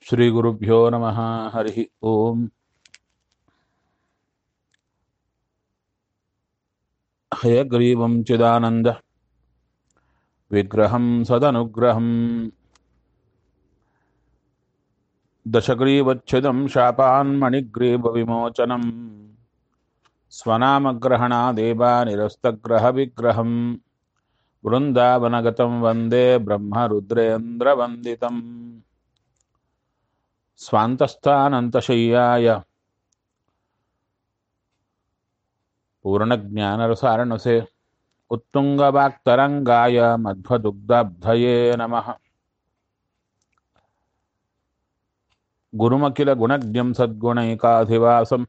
श्रीगुरुभ्यो नमः हरिः ओम् हयग्रीवं चिदानन्द विग्रहं सदनुग्रहम् दशग्रीवच्छिदं शापान्मणिग्रीवविमोचनम् स्वनामग्रहणादेवानिरस्तग्रहविग्रहम् वृन्दावनगतं वन्दे ब्रह्मरुद्रेन्द्रवन्दितम् स्वान्तस्थानन्तशय्याय पूर्णज्ञानरसारणसे उत्तुङ्गवाक्तरङ्गाय मध्वदुग्धाब्धये नमः गुरुमखिलगुणज्ञं सद्गुणैकाधिवासं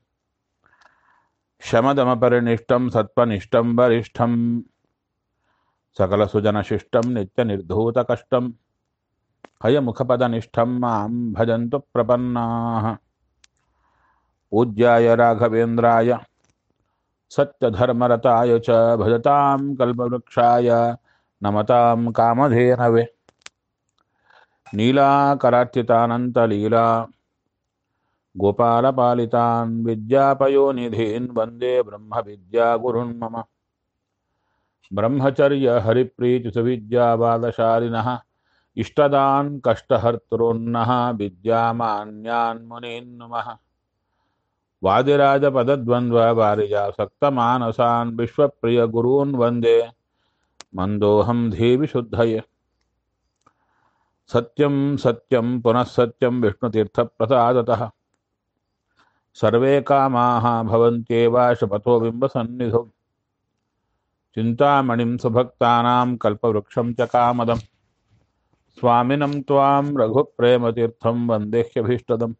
शमदमपरिनिष्टं सत्त्वनिष्ठं वरिष्ठं सकलसुजनशिष्टं नित्यनिर्धूतकष्टं हयमुखपदनिष्ठं मां भजन्तु प्रपन्नाः पूज्याय राघवेन्द्राय सत्यधर्मरताय च भजतां कल्पवृक्षाय नमतां कामधेनवे नीलाकरार्चितानन्तलीला गोपालपालितान् विद्यापयोनिधीन् वन्दे ब्रह्मविद्यागुरुन् मम ब्रह्मचर्यहरिप्रीतिसुविद्यावादशालिनः इष्टदान् कष्टहर्तॄन्नः विद्यामान्यान् मुनीन् नुमः वादिराजपदद्वन्द्ववारिजासक्तमानसान् विश्वप्रियगुरून् वन्दे मन्दोऽहं धीविशुद्धये सत्यं सत्यं पुनः सत्यं विष्णुतीर्थप्रसादतः सर्वे कामाः भवन्त्येव शपथो बिम्बसन्निधौ चिन्तामणिं सुभक्तानां कल्पवृक्षं च कामदं स्वामिनं त्वां रघुप्रेमतीर्थं वन्देह्यभीष्टदम्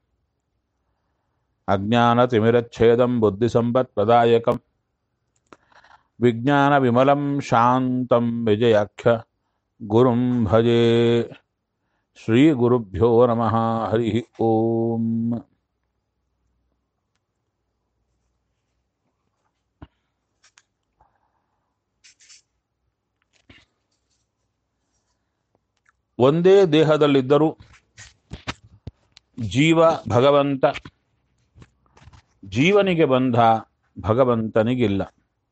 अज्ञानतिमिरच्छेदं बुद्धिसम्पत्प्रदायकं विज्ञानविमलं शान्तं विजयाख्य गुरुं भजे श्रीगुरुभ्यो नमः हरिः ओम् ಒಂದೇ ದೇಹದಲ್ಲಿದ್ದರೂ ಜೀವ ಭಗವಂತ ಜೀವನಿಗೆ ಬಂಧ ಭಗವಂತನಿಗಿಲ್ಲ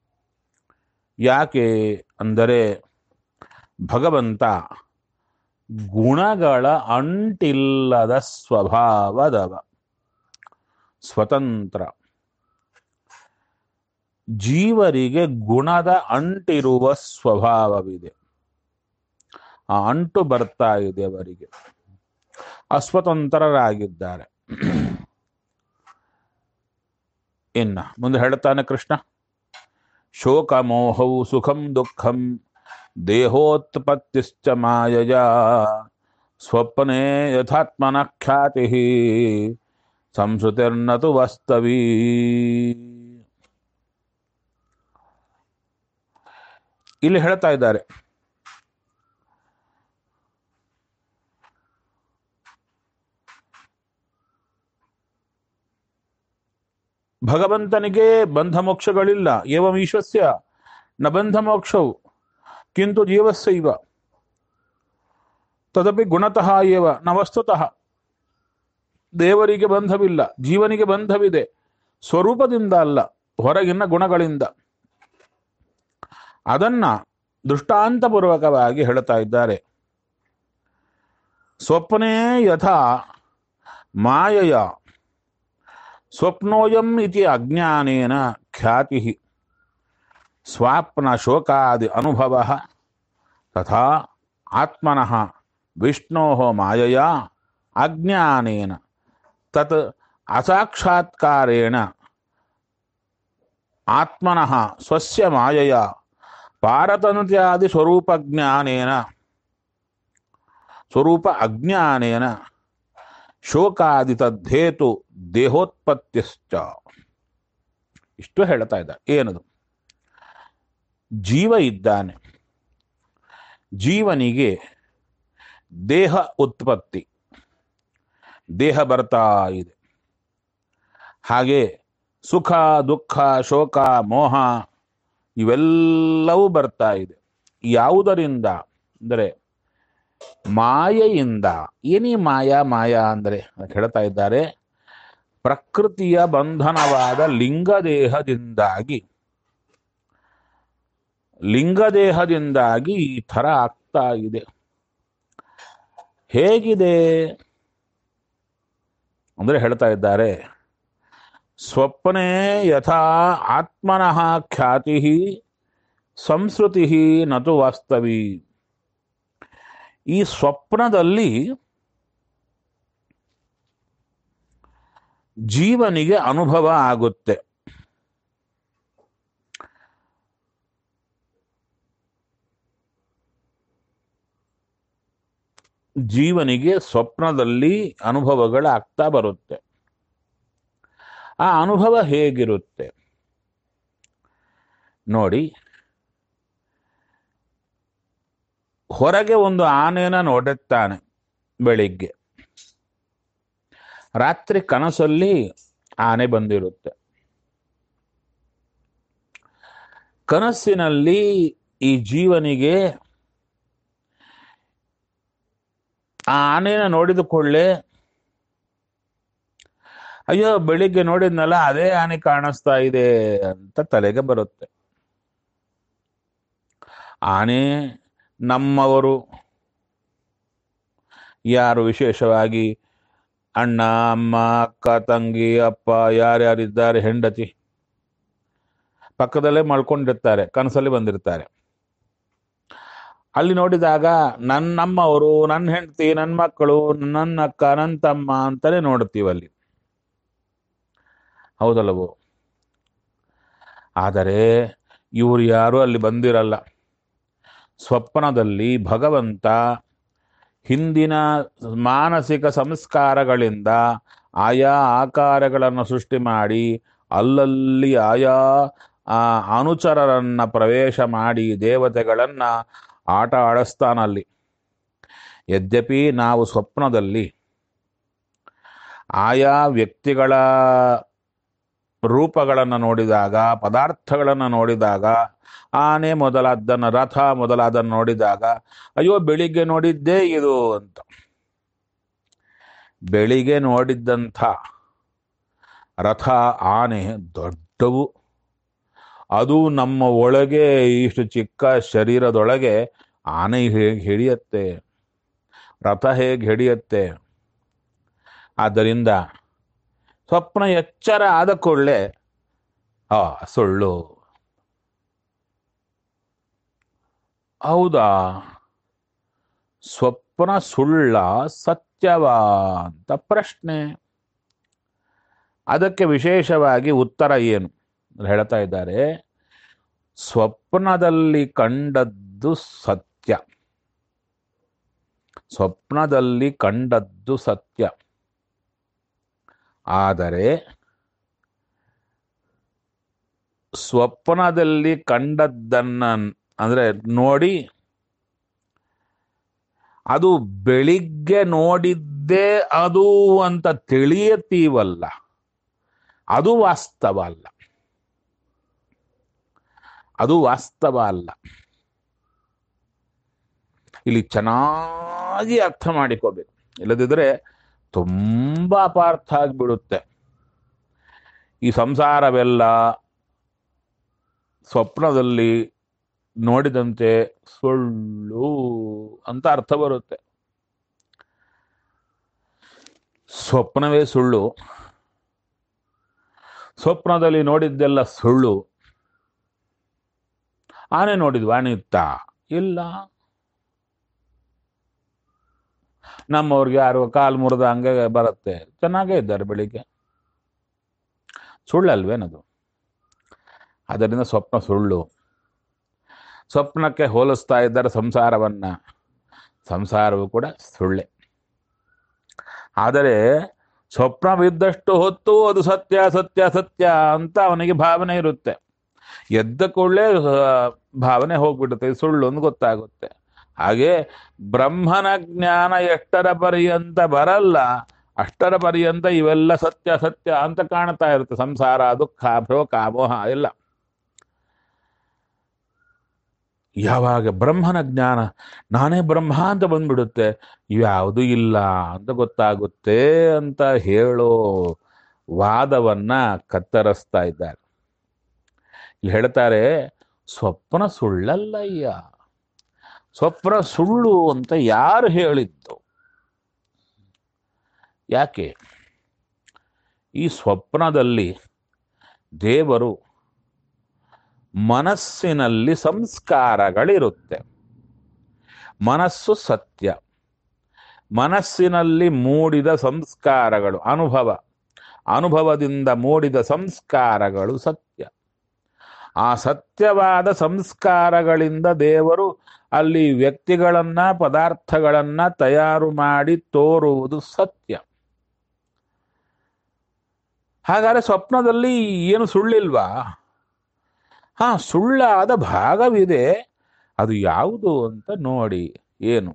ಯಾಕೆ ಅಂದರೆ ಭಗವಂತ ಗುಣಗಳ ಅಂಟಿಲ್ಲದ ಸ್ವಭಾವದವ ಸ್ವತಂತ್ರ ಜೀವರಿಗೆ ಗುಣದ ಅಂಟಿರುವ ಸ್ವಭಾವವಿದೆ ಆ ಅಂಟು ಬರ್ತಾ ಇದೆ ಅವರಿಗೆ ಅಸ್ವತಂತ್ರರಾಗಿದ್ದಾರೆ ಇನ್ನ ಮುಂದೆ ಹೇಳ್ತಾನೆ ಕೃಷ್ಣ ಶೋಕ ಮೋಹೌ ಸುಖಂ ದುಃಖಂ ದೇಹೋತ್ಪತ್ತಿಶ್ಚ ಮಾಯಯ ಸ್ವಪ್ನೆ ಯಥಾತ್ಮನ ಖ್ಯಾತಿ ಸಂಸ್ಕೃತಿರ್ನತು ವಾಸ್ತವೀ ಇಲ್ಲಿ ಹೇಳ್ತಾ ಇದ್ದಾರೆ ಭಗವಂತನಿಗೆ ಬಂಧ ಮೋಕ್ಷಗಳಿಲ್ಲ ಏವಂ ಈಶ್ವಸ್ಯ ನ ಬಂಧ ಮೋಕ್ಷವು ಕಿಂತು ಜೀವಸ್ಸೈವ ತದಪಿ ಗುಣತಃ ಏವ ನ ವಸ್ತುತಃ ದೇವರಿಗೆ ಬಂಧವಿಲ್ಲ ಜೀವನಿಗೆ ಬಂಧವಿದೆ ಸ್ವರೂಪದಿಂದ ಅಲ್ಲ ಹೊರಗಿನ ಗುಣಗಳಿಂದ ಅದನ್ನ ದೃಷ್ಟಾಂತಪೂರ್ವಕವಾಗಿ ಹೇಳ್ತಾ ಇದ್ದಾರೆ ಸ್ವಪ್ನೇ ಯಥಾ ಮಾಯಯ ಸ್ವಪ್ನೋಯಂ ಇತಿ ಅಜ್ಞಾನೇನ ಖ್ಯಾತಿ ಸ್ವಾಪ್ನ ಶೋಕಾದಿ ಅನುಭವ ತಥಾ ಆತ್ಮನಃ ವಿಷ್ಣೋ ಮಾಯಯ ಅಜ್ಞಾನೇನ ತತ್ ಅಸಾಕ್ಷಾತ್ಕಾರೇಣ ಆತ್ಮನಃ ಸ್ವಸ್ಯ ಮಾಯಯ ಪಾರತಂತ್ಯಾದಿ ಸ್ವರೂಪಜ್ಞಾನೇನ ಸ್ವರೂಪ ಅಜ್ಞಾನೇನ ಶೋಕಾದಿ ತದ್ದೇತು ದೇಹೋತ್ಪತ್ತಿಶ್ಚ ಇಷ್ಟು ಹೇಳ್ತಾ ಇದ್ದಾರೆ ಏನದು ಜೀವ ಇದ್ದಾನೆ ಜೀವನಿಗೆ ದೇಹ ಉತ್ಪತ್ತಿ ದೇಹ ಬರ್ತಾ ಇದೆ ಹಾಗೆ ಸುಖ ದುಃಖ ಶೋಕ ಮೋಹ ಇವೆಲ್ಲವೂ ಬರ್ತಾ ಇದೆ ಯಾವುದರಿಂದ ಅಂದರೆ ಮಾಯೆಯಿಂದ ಏನಿ ಮಾಯಾ ಮಾಯಾ ಅಂದರೆ ಅದಕ್ಕೆ ಹೇಳ್ತಾ ಇದ್ದಾರೆ ಪ್ರಕೃತಿಯ ಬಂಧನವಾದ ಲಿಂಗದೇಹದಿಂದಾಗಿ ಲಿಂಗದೇಹದಿಂದಾಗಿ ಈ ಥರ ಆಗ್ತಾ ಇದೆ ಹೇಗಿದೆ ಅಂದರೆ ಹೇಳ್ತಾ ಇದ್ದಾರೆ ಸ್ವಪ್ನೇ ಯಥಾ ಆತ್ಮನಃ ಖ್ಯಾತಿ ಸಂಸ್ಕೃತಿ ನತು ವಾಸ್ತವಿ ಈ ಸ್ವಪ್ನದಲ್ಲಿ ಜೀವನಿಗೆ ಅನುಭವ ಆಗುತ್ತೆ ಜೀವನಿಗೆ ಸ್ವಪ್ನದಲ್ಲಿ ಅನುಭವಗಳಾಗ್ತಾ ಬರುತ್ತೆ ಆ ಅನುಭವ ಹೇಗಿರುತ್ತೆ ನೋಡಿ ಹೊರಗೆ ಒಂದು ಆನೆನ ನೋಡುತ್ತಾನೆ ಬೆಳಿಗ್ಗೆ ರಾತ್ರಿ ಕನಸಲ್ಲಿ ಆನೆ ಬಂದಿರುತ್ತೆ ಕನಸಿನಲ್ಲಿ ಈ ಜೀವನಿಗೆ ಆ ಆನೆನ ನೋಡಿದ ಕೂಡಲೇ ಅಯ್ಯೋ ಬೆಳಿಗ್ಗೆ ನೋಡಿದ್ನಲ್ಲ ಅದೇ ಆನೆ ಕಾಣಿಸ್ತಾ ಇದೆ ಅಂತ ತಲೆಗೆ ಬರುತ್ತೆ ಆನೆ ನಮ್ಮವರು ಯಾರು ವಿಶೇಷವಾಗಿ ಅಣ್ಣ ಅಮ್ಮ ಅಕ್ಕ ತಂಗಿ ಅಪ್ಪ ಯಾರ್ಯಾರಿದ್ದಾರೆ ಹೆಂಡತಿ ಪಕ್ಕದಲ್ಲೇ ಮಲ್ಕೊಂಡಿರ್ತಾರೆ ಕನಸಲ್ಲಿ ಬಂದಿರ್ತಾರೆ ಅಲ್ಲಿ ನೋಡಿದಾಗ ನನ್ನ ನಮ್ಮವರು ನನ್ನ ಹೆಂಡತಿ ನನ್ನ ಮಕ್ಕಳು ನನ್ನ ಅಕ್ಕ ನನ್ನ ತಮ್ಮ ಅಂತಾನೆ ನೋಡ್ತೀವಿ ಅಲ್ಲಿ ಹೌದಲ್ಲವೋ ಆದರೆ ಇವರು ಯಾರು ಅಲ್ಲಿ ಬಂದಿರಲ್ಲ ಸ್ವಪ್ನದಲ್ಲಿ ಭಗವಂತ ಹಿಂದಿನ ಮಾನಸಿಕ ಸಂಸ್ಕಾರಗಳಿಂದ ಆಯಾ ಆಕಾರಗಳನ್ನು ಸೃಷ್ಟಿ ಮಾಡಿ ಅಲ್ಲಲ್ಲಿ ಆಯಾ ಆ ಅನುಚರರನ್ನ ಪ್ರವೇಶ ಮಾಡಿ ದೇವತೆಗಳನ್ನ ಆಟ ಆಡಿಸ್ತಾನಲ್ಲಿ ಯದ್ಯಪಿ ನಾವು ಸ್ವಪ್ನದಲ್ಲಿ ಆಯಾ ವ್ಯಕ್ತಿಗಳ ರೂಪಗಳನ್ನು ನೋಡಿದಾಗ ಪದಾರ್ಥಗಳನ್ನು ನೋಡಿದಾಗ ಆನೆ ಮೊದಲಾದ್ದನ್ನು ರಥ ಮೊದಲಾದನ್ನು ನೋಡಿದಾಗ ಅಯ್ಯೋ ಬೆಳಿಗ್ಗೆ ನೋಡಿದ್ದೇ ಇದು ಅಂತ ಬೆಳಿಗ್ಗೆ ನೋಡಿದ್ದಂಥ ರಥ ಆನೆ ದೊಡ್ಡವು ಅದು ನಮ್ಮ ಒಳಗೆ ಇಷ್ಟು ಚಿಕ್ಕ ಶರೀರದೊಳಗೆ ಆನೆ ಹೇಗೆ ಹಿಡಿಯತ್ತೆ ರಥ ಹೇಗೆ ಹಿಡಿಯತ್ತೆ ಆದ್ದರಿಂದ ಸ್ವಪ್ನ ಎಚ್ಚರ ಆದ ಕೂಡಲೇ ಆ ಸುಳ್ಳು ಹೌದಾ ಸ್ವಪ್ನ ಸುಳ್ಳ ಸತ್ಯವಾ ಅಂತ ಪ್ರಶ್ನೆ ಅದಕ್ಕೆ ವಿಶೇಷವಾಗಿ ಉತ್ತರ ಏನು ಹೇಳ್ತಾ ಇದ್ದಾರೆ ಸ್ವಪ್ನದಲ್ಲಿ ಕಂಡದ್ದು ಸತ್ಯ ಸ್ವಪ್ನದಲ್ಲಿ ಕಂಡದ್ದು ಸತ್ಯ ಆದರೆ ಸ್ವಪ್ನದಲ್ಲಿ ಕಂಡದ್ದನ್ನ ಅಂದ್ರೆ ನೋಡಿ ಅದು ಬೆಳಿಗ್ಗೆ ನೋಡಿದ್ದೇ ಅದು ಅಂತ ತಿಳಿಯತೀವಲ್ಲ ಅದು ವಾಸ್ತವ ಅಲ್ಲ ಅದು ವಾಸ್ತವ ಅಲ್ಲ ಇಲ್ಲಿ ಚೆನ್ನಾಗಿ ಅರ್ಥ ಮಾಡಿಕೋಬೇಕು ಇಲ್ಲದಿದ್ರೆ ತುಂಬಾ ಅಪಾರ್ಥ ಆಗಿಬಿಡುತ್ತೆ ಈ ಸಂಸಾರವೆಲ್ಲ ಸ್ವಪ್ನದಲ್ಲಿ ನೋಡಿದಂತೆ ಸುಳ್ಳು ಅಂತ ಅರ್ಥ ಬರುತ್ತೆ ಸ್ವಪ್ನವೇ ಸುಳ್ಳು ಸ್ವಪ್ನದಲ್ಲಿ ನೋಡಿದ್ದೆಲ್ಲ ಸುಳ್ಳು ಆನೆ ನೋಡಿದ್ವು ಆನೆ ಇತ್ತ ಇಲ್ಲ ನಮ್ಮವ್ರಿಗೆ ಯಾರು ಕಾಲು ಮುರಿದ ಹಂಗೆ ಬರುತ್ತೆ ಚೆನ್ನಾಗೇ ಇದ್ದಾರೆ ಬೆಳಿಗ್ಗೆ ಸುಳ್ಳಲ್ವೇನದು ಅದರಿಂದ ಸ್ವಪ್ನ ಸುಳ್ಳು ಸ್ವಪ್ನಕ್ಕೆ ಹೋಲಿಸ್ತಾ ಇದ್ದಾರೆ ಸಂಸಾರವನ್ನ ಸಂಸಾರವು ಕೂಡ ಸುಳ್ಳೆ ಆದರೆ ಸ್ವಪ್ನವಿದ್ದಷ್ಟು ಹೊತ್ತು ಅದು ಸತ್ಯ ಸತ್ಯ ಸತ್ಯ ಅಂತ ಅವನಿಗೆ ಭಾವನೆ ಇರುತ್ತೆ ಎದ್ದ ಕೂಡಲೇ ಭಾವನೆ ಹೋಗ್ಬಿಡುತ್ತೆ ಇದು ಸುಳ್ಳು ಅಂತ ಗೊತ್ತಾಗುತ್ತೆ ಹಾಗೆ ಬ್ರಹ್ಮನ ಜ್ಞಾನ ಎಷ್ಟರ ಪರ್ಯಂತ ಬರಲ್ಲ ಅಷ್ಟರ ಪರ್ಯಂತ ಇವೆಲ್ಲ ಸತ್ಯ ಸತ್ಯ ಅಂತ ಕಾಣ್ತಾ ಇರುತ್ತೆ ಸಂಸಾರ ದುಃಖ ಭ್ರೋಕ ಮೋಹ ಎಲ್ಲ ಯಾವಾಗ ಬ್ರಹ್ಮನ ಜ್ಞಾನ ನಾನೇ ಬ್ರಹ್ಮ ಅಂತ ಬಂದ್ಬಿಡುತ್ತೆ ಯಾವುದು ಇಲ್ಲ ಅಂತ ಗೊತ್ತಾಗುತ್ತೆ ಅಂತ ಹೇಳೋ ವಾದವನ್ನ ಕತ್ತರಿಸ್ತಾ ಇದ್ದಾರೆ ಇಲ್ಲಿ ಹೇಳ್ತಾರೆ ಸ್ವಪ್ನ ಸುಳ್ಳಲ್ಲಯ್ಯ ಸ್ವಪ್ನ ಸುಳ್ಳು ಅಂತ ಯಾರು ಹೇಳಿದ್ದು ಯಾಕೆ ಈ ಸ್ವಪ್ನದಲ್ಲಿ ದೇವರು ಮನಸ್ಸಿನಲ್ಲಿ ಸಂಸ್ಕಾರಗಳಿರುತ್ತೆ ಮನಸ್ಸು ಸತ್ಯ ಮನಸ್ಸಿನಲ್ಲಿ ಮೂಡಿದ ಸಂಸ್ಕಾರಗಳು ಅನುಭವ ಅನುಭವದಿಂದ ಮೂಡಿದ ಸಂಸ್ಕಾರಗಳು ಸತ್ಯ ಆ ಸತ್ಯವಾದ ಸಂಸ್ಕಾರಗಳಿಂದ ದೇವರು ಅಲ್ಲಿ ವ್ಯಕ್ತಿಗಳನ್ನ ಪದಾರ್ಥಗಳನ್ನ ತಯಾರು ಮಾಡಿ ತೋರುವುದು ಸತ್ಯ ಹಾಗಾದ್ರೆ ಸ್ವಪ್ನದಲ್ಲಿ ಏನು ಸುಳ್ಳಿಲ್ವಾ ಹಾ ಸುಳ್ಳಾದ ಭಾಗವಿದೆ ಅದು ಯಾವುದು ಅಂತ ನೋಡಿ ಏನು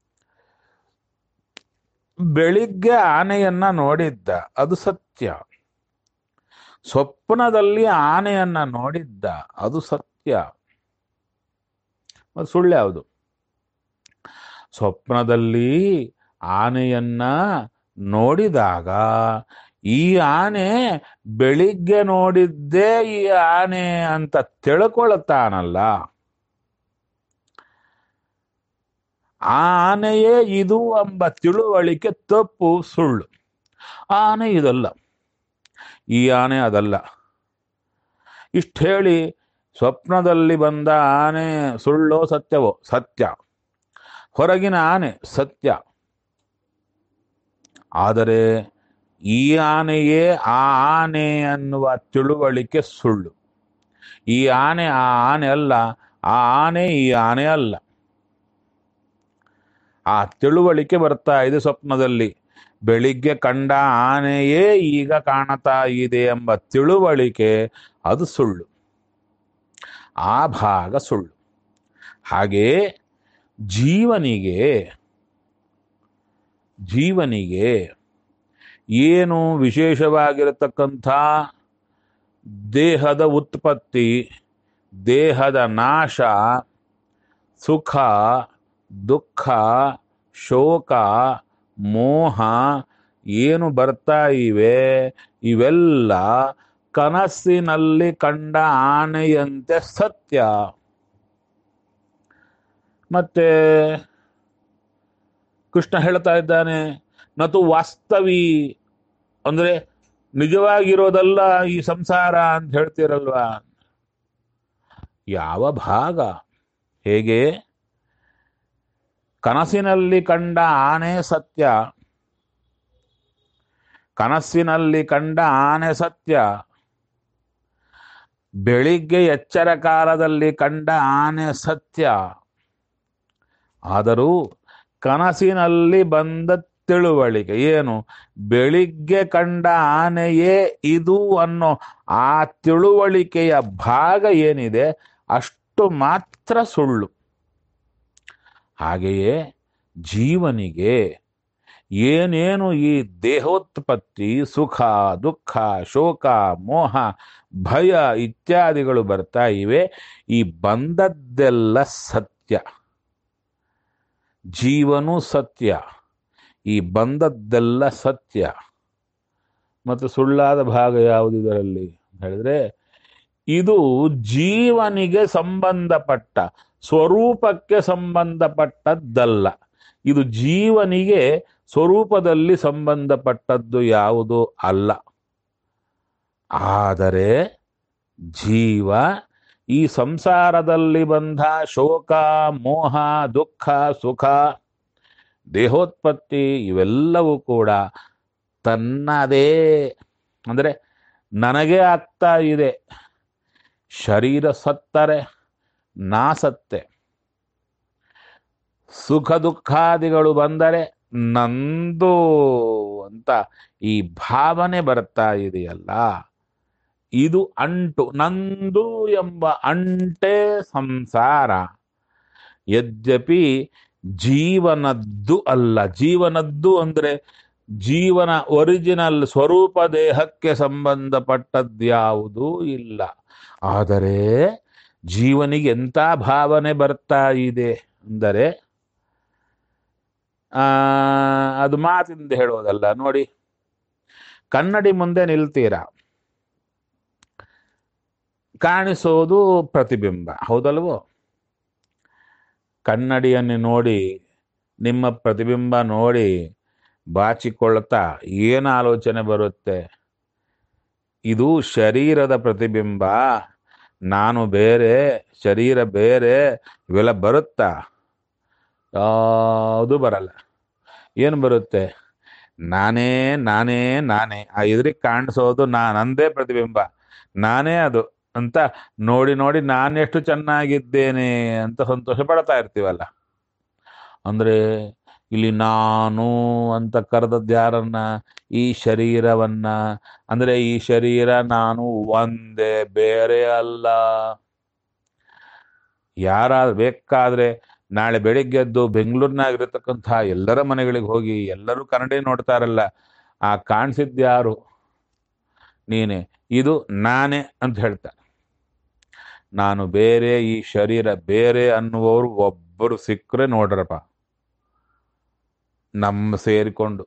ಬೆಳಿಗ್ಗೆ ಆನೆಯನ್ನ ನೋಡಿದ್ದ ಅದು ಸತ್ಯ ಸ್ವಪ್ನದಲ್ಲಿ ಆನೆಯನ್ನ ನೋಡಿದ್ದ ಅದು ಸತ್ಯ ಅದು ಸುಳ್ಳು ಯಾವುದು ಸ್ವಪ್ನದಲ್ಲಿ ಆನೆಯನ್ನ ನೋಡಿದಾಗ ಈ ಆನೆ ಬೆಳಿಗ್ಗೆ ನೋಡಿದ್ದೇ ಈ ಆನೆ ಅಂತ ತಿಳ್ಕೊಳ್ತಾನಲ್ಲ ಆ ಆನೆಯೇ ಇದು ಎಂಬ ತಿಳುವಳಿಕೆ ತಪ್ಪು ಸುಳ್ಳು ಆನೆ ಇದಲ್ಲ ಈ ಆನೆ ಅದಲ್ಲ ಇಷ್ಟು ಹೇಳಿ ಸ್ವಪ್ನದಲ್ಲಿ ಬಂದ ಆನೆ ಸುಳ್ಳೋ ಸತ್ಯವೋ ಸತ್ಯ ಹೊರಗಿನ ಆನೆ ಸತ್ಯ ಆದರೆ ಈ ಆನೆಯೇ ಆ ಆನೆ ಅನ್ನುವ ತಿಳುವಳಿಕೆ ಸುಳ್ಳು ಈ ಆನೆ ಆ ಆನೆ ಅಲ್ಲ ಆ ಆನೆ ಈ ಆನೆ ಅಲ್ಲ ಆ ತಿಳುವಳಿಕೆ ಬರ್ತಾ ಇದೆ ಸ್ವಪ್ನದಲ್ಲಿ ಬೆಳಿಗ್ಗೆ ಕಂಡ ಆನೆಯೇ ಈಗ ಕಾಣತಾ ಇದೆ ಎಂಬ ತಿಳುವಳಿಕೆ ಅದು ಸುಳ್ಳು ಆ ಭಾಗ ಸುಳ್ಳು ಹಾಗೆ ಜೀವನಿಗೆ ಜೀವನಿಗೆ ಏನು ವಿಶೇಷವಾಗಿರತಕ್ಕಂಥ ದೇಹದ ಉತ್ಪತ್ತಿ ದೇಹದ ನಾಶ ಸುಖ ದುಃಖ ಶೋಕ ಮೋಹ ಏನು ಬರ್ತಾ ಇವೆ ಇವೆಲ್ಲ ಕನಸಿನಲ್ಲಿ ಕಂಡ ಆನೆಯಂತೆ ಸತ್ಯ ಮತ್ತೆ ಕೃಷ್ಣ ಹೇಳ್ತಾ ಇದ್ದಾನೆ ನತು ವಾಸ್ತವಿ ಅಂದ್ರೆ ನಿಜವಾಗಿರೋದಲ್ಲ ಈ ಸಂಸಾರ ಅಂತ ಹೇಳ್ತೀರಲ್ವಾ ಯಾವ ಭಾಗ ಹೇಗೆ ಕನಸಿನಲ್ಲಿ ಕಂಡ ಆನೆ ಸತ್ಯ ಕನಸಿನಲ್ಲಿ ಕಂಡ ಆನೆ ಸತ್ಯ ಬೆಳಿಗ್ಗೆ ಎಚ್ಚರ ಕಾಲದಲ್ಲಿ ಕಂಡ ಆನೆ ಸತ್ಯ ಆದರೂ ಕನಸಿನಲ್ಲಿ ಬಂದ ತಿಳುವಳಿಕೆ ಏನು ಬೆಳಿಗ್ಗೆ ಕಂಡ ಆನೆಯೇ ಇದು ಅನ್ನೋ ಆ ತಿಳುವಳಿಕೆಯ ಭಾಗ ಏನಿದೆ ಅಷ್ಟು ಮಾತ್ರ ಸುಳ್ಳು ಹಾಗೆಯೇ ಜೀವನಿಗೆ ಏನೇನು ಈ ದೇಹೋತ್ಪತ್ತಿ ಸುಖ ದುಃಖ ಶೋಕ ಮೋಹ ಭಯ ಇತ್ಯಾದಿಗಳು ಬರ್ತಾ ಇವೆ ಈ ಬಂದದ್ದೆಲ್ಲ ಸತ್ಯ ಜೀವನು ಸತ್ಯ ಈ ಬಂದದ್ದೆಲ್ಲ ಸತ್ಯ ಮತ್ತು ಸುಳ್ಳಾದ ಭಾಗ ಯಾವುದು ಇದರಲ್ಲಿ ಹೇಳಿದ್ರೆ ಇದು ಜೀವನಿಗೆ ಸಂಬಂಧಪಟ್ಟ ಸ್ವರೂಪಕ್ಕೆ ಸಂಬಂಧಪಟ್ಟದ್ದಲ್ಲ ಇದು ಜೀವನಿಗೆ ಸ್ವರೂಪದಲ್ಲಿ ಸಂಬಂಧಪಟ್ಟದ್ದು ಯಾವುದು ಅಲ್ಲ ಆದರೆ ಜೀವ ಈ ಸಂಸಾರದಲ್ಲಿ ಬಂದ ಶೋಕ ಮೋಹ ದುಃಖ ಸುಖ ದೇಹೋತ್ಪತ್ತಿ ಇವೆಲ್ಲವೂ ಕೂಡ ತನ್ನದೇ ಅಂದರೆ ನನಗೆ ಆಗ್ತಾ ಇದೆ ಶರೀರ ಸತ್ತರೆ ನಾ ಸತ್ತೆ ಸುಖ ದುಃಖಾದಿಗಳು ಬಂದರೆ ನಂದು ಅಂತ ಈ ಭಾವನೆ ಬರ್ತಾ ಇದೆಯಲ್ಲ ಇದು ಅಂಟು ನಂದು ಎಂಬ ಅಂಟೇ ಸಂಸಾರ ಯದ್ಯಪಿ ಜೀವನದ್ದು ಅಲ್ಲ ಜೀವನದ್ದು ಅಂದ್ರೆ ಜೀವನ ಒರಿಜಿನಲ್ ಸ್ವರೂಪ ದೇಹಕ್ಕೆ ಸಂಬಂಧಪಟ್ಟದ್ಯಾವುದೂ ಇಲ್ಲ ಆದರೆ ಜೀವನಿಗೆ ಎಂಥ ಭಾವನೆ ಬರ್ತಾ ಇದೆ ಅಂದರೆ ಆ, ಅದು ಮಾತಿಂದ ಹೇಳೋದಲ್ಲ ನೋಡಿ ಕನ್ನಡಿ ಮುಂದೆ ನಿಲ್ತೀರಾ ಕಾಣಿಸೋದು ಪ್ರತಿಬಿಂಬ ಹೌದಲ್ವೋ ಕನ್ನಡಿಯನ್ನು ನೋಡಿ ನಿಮ್ಮ ಪ್ರತಿಬಿಂಬ ನೋಡಿ ಬಾಚಿಕೊಳ್ತಾ ಏನು ಆಲೋಚನೆ ಬರುತ್ತೆ ಇದು ಶರೀರದ ಪ್ರತಿಬಿಂಬ ನಾನು ಬೇರೆ ಶರೀರ ಬೇರೆ ಇವೆಲ್ಲ ಬರುತ್ತಾ ಯಾವುದು ಬರಲ್ಲ ಏನು ಬರುತ್ತೆ ನಾನೇ ನಾನೇ ನಾನೇ ಆ ಎದುರಿಗೆ ಕಾಣಿಸೋದು ನಾನಂದೇ ಪ್ರತಿಬಿಂಬ ನಾನೇ ಅದು ಅಂತ ನೋಡಿ ನೋಡಿ ನಾನೆಷ್ಟು ಚೆನ್ನಾಗಿದ್ದೇನೆ ಅಂತ ಸಂತೋಷ ಪಡ್ತಾ ಇರ್ತೀವಲ್ಲ ಅಂದ್ರೆ ಇಲ್ಲಿ ನಾನು ಅಂತ ಕರೆದದ್ದು ಯಾರನ್ನ ಈ ಶರೀರವನ್ನ ಅಂದ್ರೆ ಈ ಶರೀರ ನಾನು ಒಂದೇ ಬೇರೆ ಅಲ್ಲ ಯಾರಾದ್ರೂ ಬೇಕಾದ್ರೆ ನಾಳೆ ಬೆಳಿಗ್ಗೆದ್ದು ಬೆಂಗಳೂರಿನಾಗಿರತಕ್ಕಂಥ ಎಲ್ಲರ ಮನೆಗಳಿಗೆ ಹೋಗಿ ಎಲ್ಲರೂ ಕನ್ನಡಿ ನೋಡ್ತಾರಲ್ಲ ಆ ಕಾಣಿಸಿದ್ಯಾರು ನೀನೆ ಇದು ನಾನೇ ಅಂತ ಹೇಳ್ತಾರೆ ನಾನು ಬೇರೆ ಈ ಶರೀರ ಬೇರೆ ಅನ್ನುವವರು ಒಬ್ಬರು ಸಿಕ್ಕರೆ ನೋಡ್ರಪ್ಪ ನಮ್ಮ ಸೇರಿಕೊಂಡು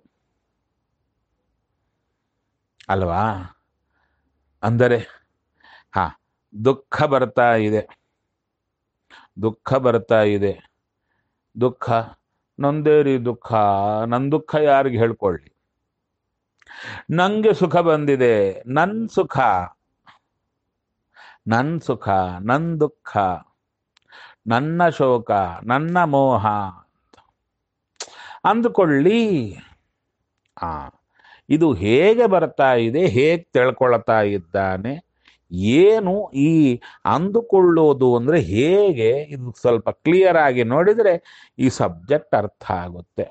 ಅಲ್ವಾ ಅಂದರೆ ಹಾ ದುಃಖ ಬರ್ತಾ ಇದೆ ದುಃಖ ಬರ್ತಾ ಇದೆ ದುಃಖ ನೊಂದೇರಿ ದುಃಖ ನನ್ನ ದುಃಖ ಯಾರಿಗೆ ಹೇಳ್ಕೊಳ್ಳಿ ನಂಗೆ ಸುಖ ಬಂದಿದೆ ನನ್ ಸುಖ ನನ್ ಸುಖ ನನ್ ದುಃಖ ನನ್ನ ಶೋಕ ನನ್ನ ಮೋಹ ಅಂದುಕೊಳ್ಳಿ ಆ ಇದು ಹೇಗೆ ಬರ್ತಾ ಇದೆ ಹೇಗೆ ತಿಳ್ಕೊಳ್ತಾ ಇದ್ದಾನೆ ಏನು ಈ ಅಂದುಕೊಳ್ಳೋದು ಅಂದ್ರೆ ಹೇಗೆ ಇದು ಸ್ವಲ್ಪ ಕ್ಲಿಯರ್ ಆಗಿ ನೋಡಿದ್ರೆ ಈ ಸಬ್ಜೆಕ್ಟ್ ಅರ್ಥ ಆಗುತ್ತೆ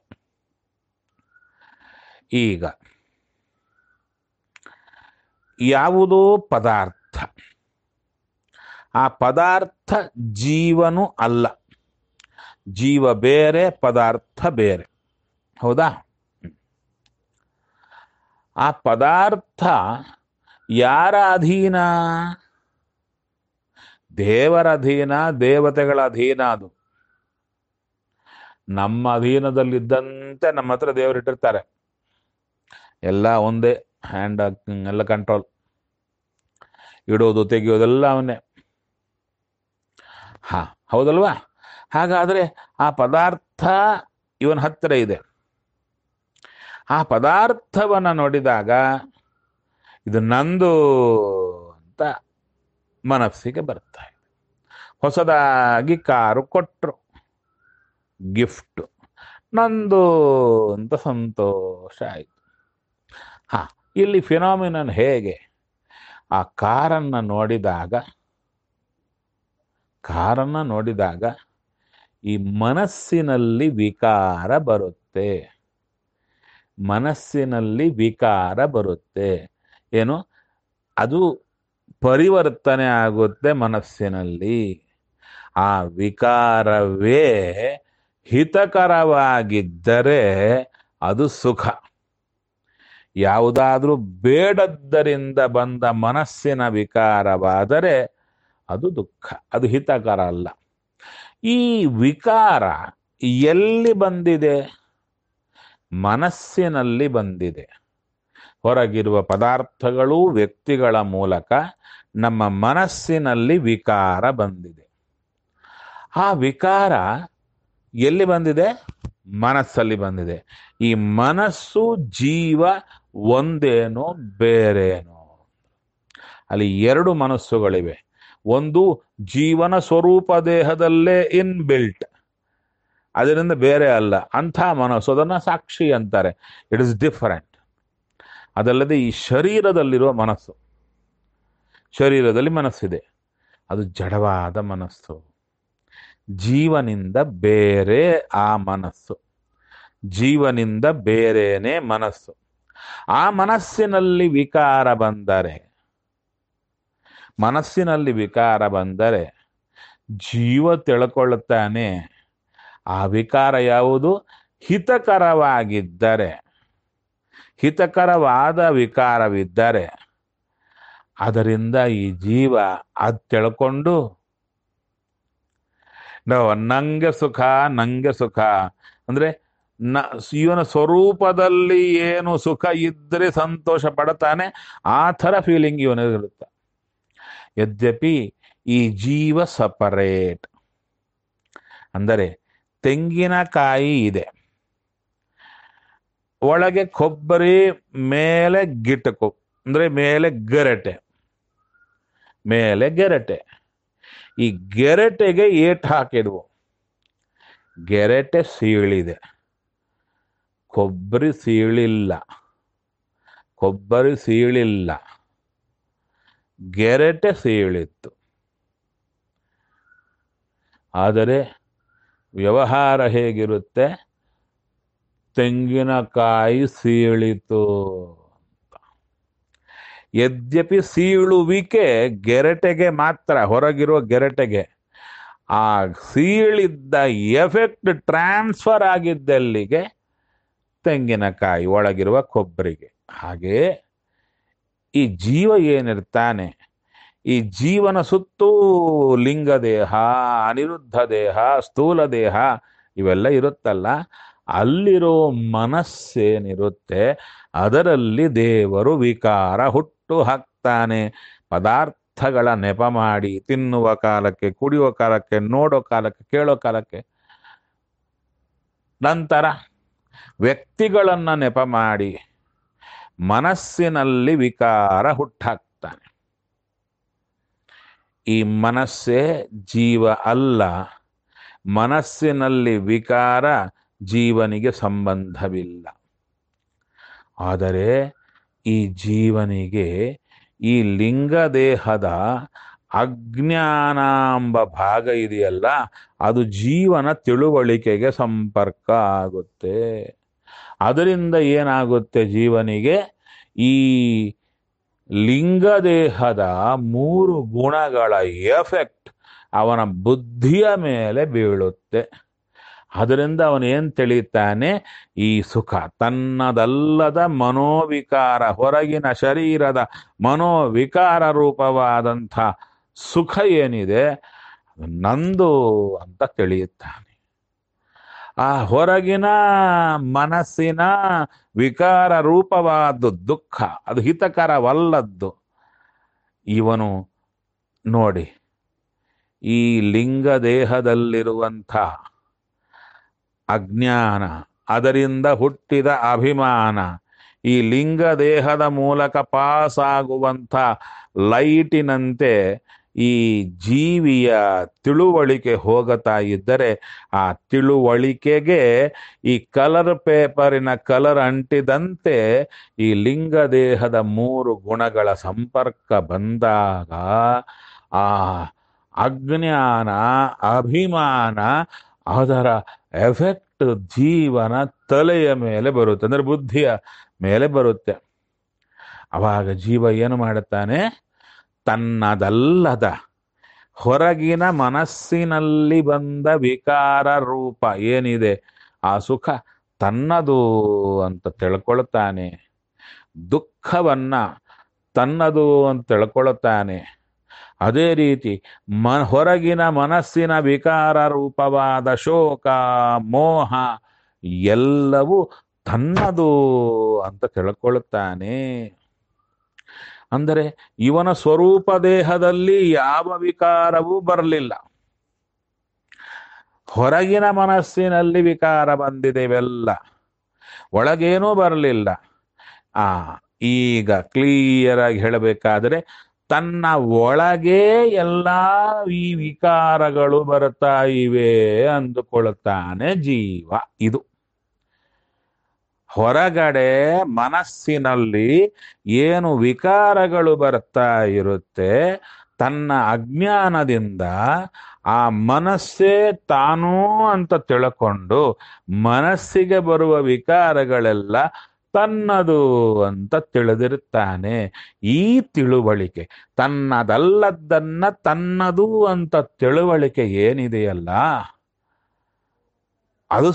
ಈಗ ಯಾವುದೋ ಪದಾರ್ಥ ಆ ಪದಾರ್ಥ ಜೀವನು ಅಲ್ಲ ಜೀವ ಬೇರೆ ಪದಾರ್ಥ ಬೇರೆ ಹೌದಾ ಆ ಪದಾರ್ಥ ಯಾರ ಅಧೀನ ದೇವರ ಅಧೀನ ದೇವತೆಗಳ ಅಧೀನ ಅದು ನಮ್ಮ ಅಧೀನದಲ್ಲಿದ್ದಂತೆ ನಮ್ಮ ಹತ್ರ ದೇವರಿಟ್ಟಿರ್ತಾರೆ ಎಲ್ಲ ಒಂದೇ ಹ್ಯಾಂಡ್ ಎಲ್ಲ ಕಂಟ್ರೋಲ್ ಇಡೋದು ತೆಗೆಯೋದೆಲ್ಲ ಅವನ್ನೇ ಹಾ ಹೌದಲ್ವಾ ಹಾಗಾದ್ರೆ ಆ ಪದಾರ್ಥ ಇವನ ಹತ್ತಿರ ಇದೆ ಆ ಪದಾರ್ಥವನ್ನ ನೋಡಿದಾಗ ಇದು ನಂದು ಅಂತ ಮನಸ್ಸಿಗೆ ಬರ್ತಾ ಇದೆ ಹೊಸದಾಗಿ ಕಾರು ಕೊಟ್ರು ಗಿಫ್ಟ್ ನಂದು ಅಂತ ಸಂತೋಷ ಆಯಿತು ಹಾ ಇಲ್ಲಿ ಫಿನಾಮಿನನ್ ಹೇಗೆ ಆ ಕಾರನ್ನ ನೋಡಿದಾಗ ಕಾರನ್ನ ನೋಡಿದಾಗ ಈ ಮನಸ್ಸಿನಲ್ಲಿ ವಿಕಾರ ಬರುತ್ತೆ ಮನಸ್ಸಿನಲ್ಲಿ ವಿಕಾರ ಬರುತ್ತೆ ಏನು ಅದು ಪರಿವರ್ತನೆ ಆಗುತ್ತೆ ಮನಸ್ಸಿನಲ್ಲಿ ಆ ವಿಕಾರವೇ ಹಿತಕರವಾಗಿದ್ದರೆ ಅದು ಸುಖ ಯಾವುದಾದ್ರೂ ಬೇಡದ್ದರಿಂದ ಬಂದ ಮನಸ್ಸಿನ ವಿಕಾರವಾದರೆ ಅದು ದುಃಖ ಅದು ಹಿತಕರ ಅಲ್ಲ ಈ ವಿಕಾರ ಎಲ್ಲಿ ಬಂದಿದೆ ಮನಸ್ಸಿನಲ್ಲಿ ಬಂದಿದೆ ಹೊರಗಿರುವ ಪದಾರ್ಥಗಳು ವ್ಯಕ್ತಿಗಳ ಮೂಲಕ ನಮ್ಮ ಮನಸ್ಸಿನಲ್ಲಿ ವಿಕಾರ ಬಂದಿದೆ ಆ ವಿಕಾರ ಎಲ್ಲಿ ಬಂದಿದೆ ಮನಸ್ಸಲ್ಲಿ ಬಂದಿದೆ ಈ ಮನಸ್ಸು ಜೀವ ಒಂದೇನೋ ಬೇರೇನೋ ಅಲ್ಲಿ ಎರಡು ಮನಸ್ಸುಗಳಿವೆ ಒಂದು ಜೀವನ ಸ್ವರೂಪ ದೇಹದಲ್ಲೇ ಇನ್ ಬಿಲ್ಟ್ ಅದರಿಂದ ಬೇರೆ ಅಲ್ಲ ಅಂಥ ಮನಸ್ಸು ಅದನ್ನ ಸಾಕ್ಷಿ ಅಂತಾರೆ ಇಟ್ ಇಸ್ ಡಿಫರೆಂಟ್ ಅದಲ್ಲದೆ ಈ ಶರೀರದಲ್ಲಿರುವ ಮನಸ್ಸು ಶರೀರದಲ್ಲಿ ಮನಸ್ಸಿದೆ ಅದು ಜಡವಾದ ಮನಸ್ಸು ಜೀವನಿಂದ ಬೇರೆ ಆ ಮನಸ್ಸು ಜೀವನಿಂದ ಬೇರೆನೆ ಮನಸ್ಸು ಆ ಮನಸ್ಸಿನಲ್ಲಿ ವಿಕಾರ ಬಂದರೆ ಮನಸ್ಸಿನಲ್ಲಿ ವಿಕಾರ ಬಂದರೆ ಜೀವ ತಿಳ್ಕೊಳ್ಳುತ್ತಾನೆ ಆ ವಿಕಾರ ಯಾವುದು ಹಿತಕರವಾಗಿದ್ದರೆ ಹಿತಕರವಾದ ವಿಕಾರವಿದ್ದರೆ ಅದರಿಂದ ಈ ಜೀವ ಅದು ತಿಳ್ಕೊಂಡು ನೋ ನಂಗೆ ಸುಖ ನಂಗೆ ಸುಖ ಅಂದ್ರೆ ನ ಇವನ ಸ್ವರೂಪದಲ್ಲಿ ಏನು ಸುಖ ಇದ್ರೆ ಸಂತೋಷ ಪಡ್ತಾನೆ ಆ ಥರ ಫೀಲಿಂಗ್ ಇವನಿಗಿರುತ್ತೆ ಯದ್ಯಪಿ ಈ ಜೀವ ಸಪರೇಟ್ ಅಂದರೆ ತೆಂಗಿನಕಾಯಿ ಇದೆ ಒಳಗೆ ಕೊಬ್ಬರಿ ಮೇಲೆ ಗಿಟಕು ಅಂದ್ರೆ ಮೇಲೆ ಗೆರಟೆ ಮೇಲೆ ಗೆರಟೆ ಈ ಗೆರಟೆಗೆ ಏಟ್ ಹಾಕಿದ್ವು ಗೆರಟೆ ಸೀಳಿದೆ ಕೊಬ್ಬರಿ ಸೀಳಿಲ್ಲ ಕೊಬ್ಬರಿ ಸೀಳಿಲ್ಲ ಗೆರಟೆ ಸೀಳಿತ್ತು ಆದರೆ ವ್ಯವಹಾರ ಹೇಗಿರುತ್ತೆ ತೆಂಗಿನಕಾಯಿ ಸೀಳಿತು ಅಂತ ಯದ್ಯಪಿ ಸೀಳುವಿಕೆ ಗೆರಟೆಗೆ ಮಾತ್ರ ಹೊರಗಿರುವ ಗೆರಟೆಗೆ ಆ ಸೀಳಿದ್ದ ಎಫೆಕ್ಟ್ ಟ್ರಾನ್ಸ್ಫರ್ ಆಗಿದ್ದಲ್ಲಿಗೆ ತೆಂಗಿನಕಾಯಿ ಒಳಗಿರುವ ಕೊಬ್ಬರಿಗೆ ಹಾಗೆ ಈ ಜೀವ ಏನಿರ್ತಾನೆ ಈ ಜೀವನ ಸುತ್ತೂ ಲಿಂಗ ದೇಹ ಅನಿರುದ್ಧ ದೇಹ ಸ್ಥೂಲ ದೇಹ ಇವೆಲ್ಲ ಇರುತ್ತಲ್ಲ ಅಲ್ಲಿರೋ ಮನಸ್ಸೇನಿರುತ್ತೆ ಅದರಲ್ಲಿ ದೇವರು ವಿಕಾರ ಹುಟ್ಟು ಹಾಕ್ತಾನೆ ಪದಾರ್ಥಗಳ ನೆಪ ಮಾಡಿ ತಿನ್ನುವ ಕಾಲಕ್ಕೆ ಕುಡಿಯುವ ಕಾಲಕ್ಕೆ ನೋಡೋ ಕಾಲಕ್ಕೆ ಕೇಳೋ ಕಾಲಕ್ಕೆ ನಂತರ ವ್ಯಕ್ತಿಗಳನ್ನ ನೆಪ ಮಾಡಿ ಮನಸ್ಸಿನಲ್ಲಿ ವಿಕಾರ ಹುಟ್ಟಾಕ್ತಾನೆ ಈ ಮನಸ್ಸೇ ಜೀವ ಅಲ್ಲ ಮನಸ್ಸಿನಲ್ಲಿ ವಿಕಾರ ಜೀವನಿಗೆ ಸಂಬಂಧವಿಲ್ಲ ಆದರೆ ಈ ಜೀವನಿಗೆ ಈ ಲಿಂಗದೇಹದ ಅಜ್ಞಾನ ಎಂಬ ಭಾಗ ಇದೆಯಲ್ಲ ಅದು ಜೀವನ ತಿಳುವಳಿಕೆಗೆ ಸಂಪರ್ಕ ಆಗುತ್ತೆ ಅದರಿಂದ ಏನಾಗುತ್ತೆ ಜೀವನಿಗೆ ಈ ಲಿಂಗದೇಹದ ಮೂರು ಗುಣಗಳ ಎಫೆಕ್ಟ್ ಅವನ ಬುದ್ಧಿಯ ಮೇಲೆ ಬೀಳುತ್ತೆ ಅದರಿಂದ ಅವನು ಏನ್ ತಿಳಿತಾನೆ ಈ ಸುಖ ತನ್ನದಲ್ಲದ ಮನೋವಿಕಾರ ಹೊರಗಿನ ಶರೀರದ ಮನೋವಿಕಾರ ರೂಪವಾದಂಥ ಸುಖ ಏನಿದೆ ಅದು ನಂದು ಅಂತ ತಿಳಿಯುತ್ತಾನೆ ಆ ಹೊರಗಿನ ಮನಸ್ಸಿನ ವಿಕಾರ ರೂಪವಾದ ದುಃಖ ಅದು ಹಿತಕರವಲ್ಲದ್ದು ಇವನು ನೋಡಿ ಈ ಲಿಂಗ ದೇಹದಲ್ಲಿರುವಂಥ ಅಜ್ಞಾನ ಅದರಿಂದ ಹುಟ್ಟಿದ ಅಭಿಮಾನ ಈ ಲಿಂಗ ದೇಹದ ಮೂಲಕ ಪಾಸ್ ಆಗುವಂಥ ಲೈಟಿನಂತೆ ಈ ಜೀವಿಯ ತಿಳುವಳಿಕೆ ಹೋಗುತ್ತಾ ಇದ್ದರೆ ಆ ತಿಳುವಳಿಕೆಗೆ ಈ ಕಲರ್ ಪೇಪರಿನ ಕಲರ್ ಅಂಟಿದಂತೆ ಈ ಲಿಂಗ ದೇಹದ ಮೂರು ಗುಣಗಳ ಸಂಪರ್ಕ ಬಂದಾಗ ಆ ಅಜ್ಞಾನ ಅಭಿಮಾನ ಅದರ ಎಫೆಕ್ಟ್ ಜೀವನ ತಲೆಯ ಮೇಲೆ ಬರುತ್ತೆ ಅಂದ್ರೆ ಬುದ್ಧಿಯ ಮೇಲೆ ಬರುತ್ತೆ ಅವಾಗ ಜೀವ ಏನು ಮಾಡುತ್ತಾನೆ ತನ್ನದಲ್ಲದ ಹೊರಗಿನ ಮನಸ್ಸಿನಲ್ಲಿ ಬಂದ ವಿಕಾರ ರೂಪ ಏನಿದೆ ಆ ಸುಖ ತನ್ನದು ಅಂತ ತಿಳ್ಕೊಳ್ತಾನೆ ದುಃಖವನ್ನ ತನ್ನದು ಅಂತ ತಿಳ್ಕೊಳ್ತಾನೆ ಅದೇ ರೀತಿ ಮ ಹೊರಗಿನ ಮನಸ್ಸಿನ ವಿಕಾರ ರೂಪವಾದ ಶೋಕ ಮೋಹ ಎಲ್ಲವೂ ತನ್ನದು ಅಂತ ತಿಳ್ಕೊಳ್ತಾನೆ ಅಂದರೆ ಇವನ ಸ್ವರೂಪ ದೇಹದಲ್ಲಿ ಯಾವ ವಿಕಾರವೂ ಬರಲಿಲ್ಲ ಹೊರಗಿನ ಮನಸ್ಸಿನಲ್ಲಿ ವಿಕಾರ ಬಂದಿದೆ ಇವೆಲ್ಲ ಒಳಗೇನೂ ಬರಲಿಲ್ಲ ಆ ಈಗ ಕ್ಲಿಯರ್ ಆಗಿ ಹೇಳಬೇಕಾದ್ರೆ ತನ್ನ ಒಳಗೆ ಎಲ್ಲ ಈ ವಿಕಾರಗಳು ಬರ್ತಾ ಇವೆ ಅಂದುಕೊಳ್ಳುತ್ತಾನೆ ಜೀವ ಇದು ಹೊರಗಡೆ ಮನಸ್ಸಿನಲ್ಲಿ ಏನು ವಿಕಾರಗಳು ಬರ್ತಾ ಇರುತ್ತೆ ತನ್ನ ಅಜ್ಞಾನದಿಂದ ಆ ಮನಸ್ಸೇ ತಾನೂ ಅಂತ ತಿಳ್ಕೊಂಡು ಮನಸ್ಸಿಗೆ ಬರುವ ವಿಕಾರಗಳೆಲ್ಲ ತನ್ನದು ಅಂತ ತಿಳಿದಿರುತ್ತಾನೆ ಈ ತಿಳುವಳಿಕೆ ತನ್ನದಲ್ಲದ್ದನ್ನ ತನ್ನದು ಅಂತ ತಿಳುವಳಿಕೆ ಏನಿದೆಯಲ್ಲ ಅದು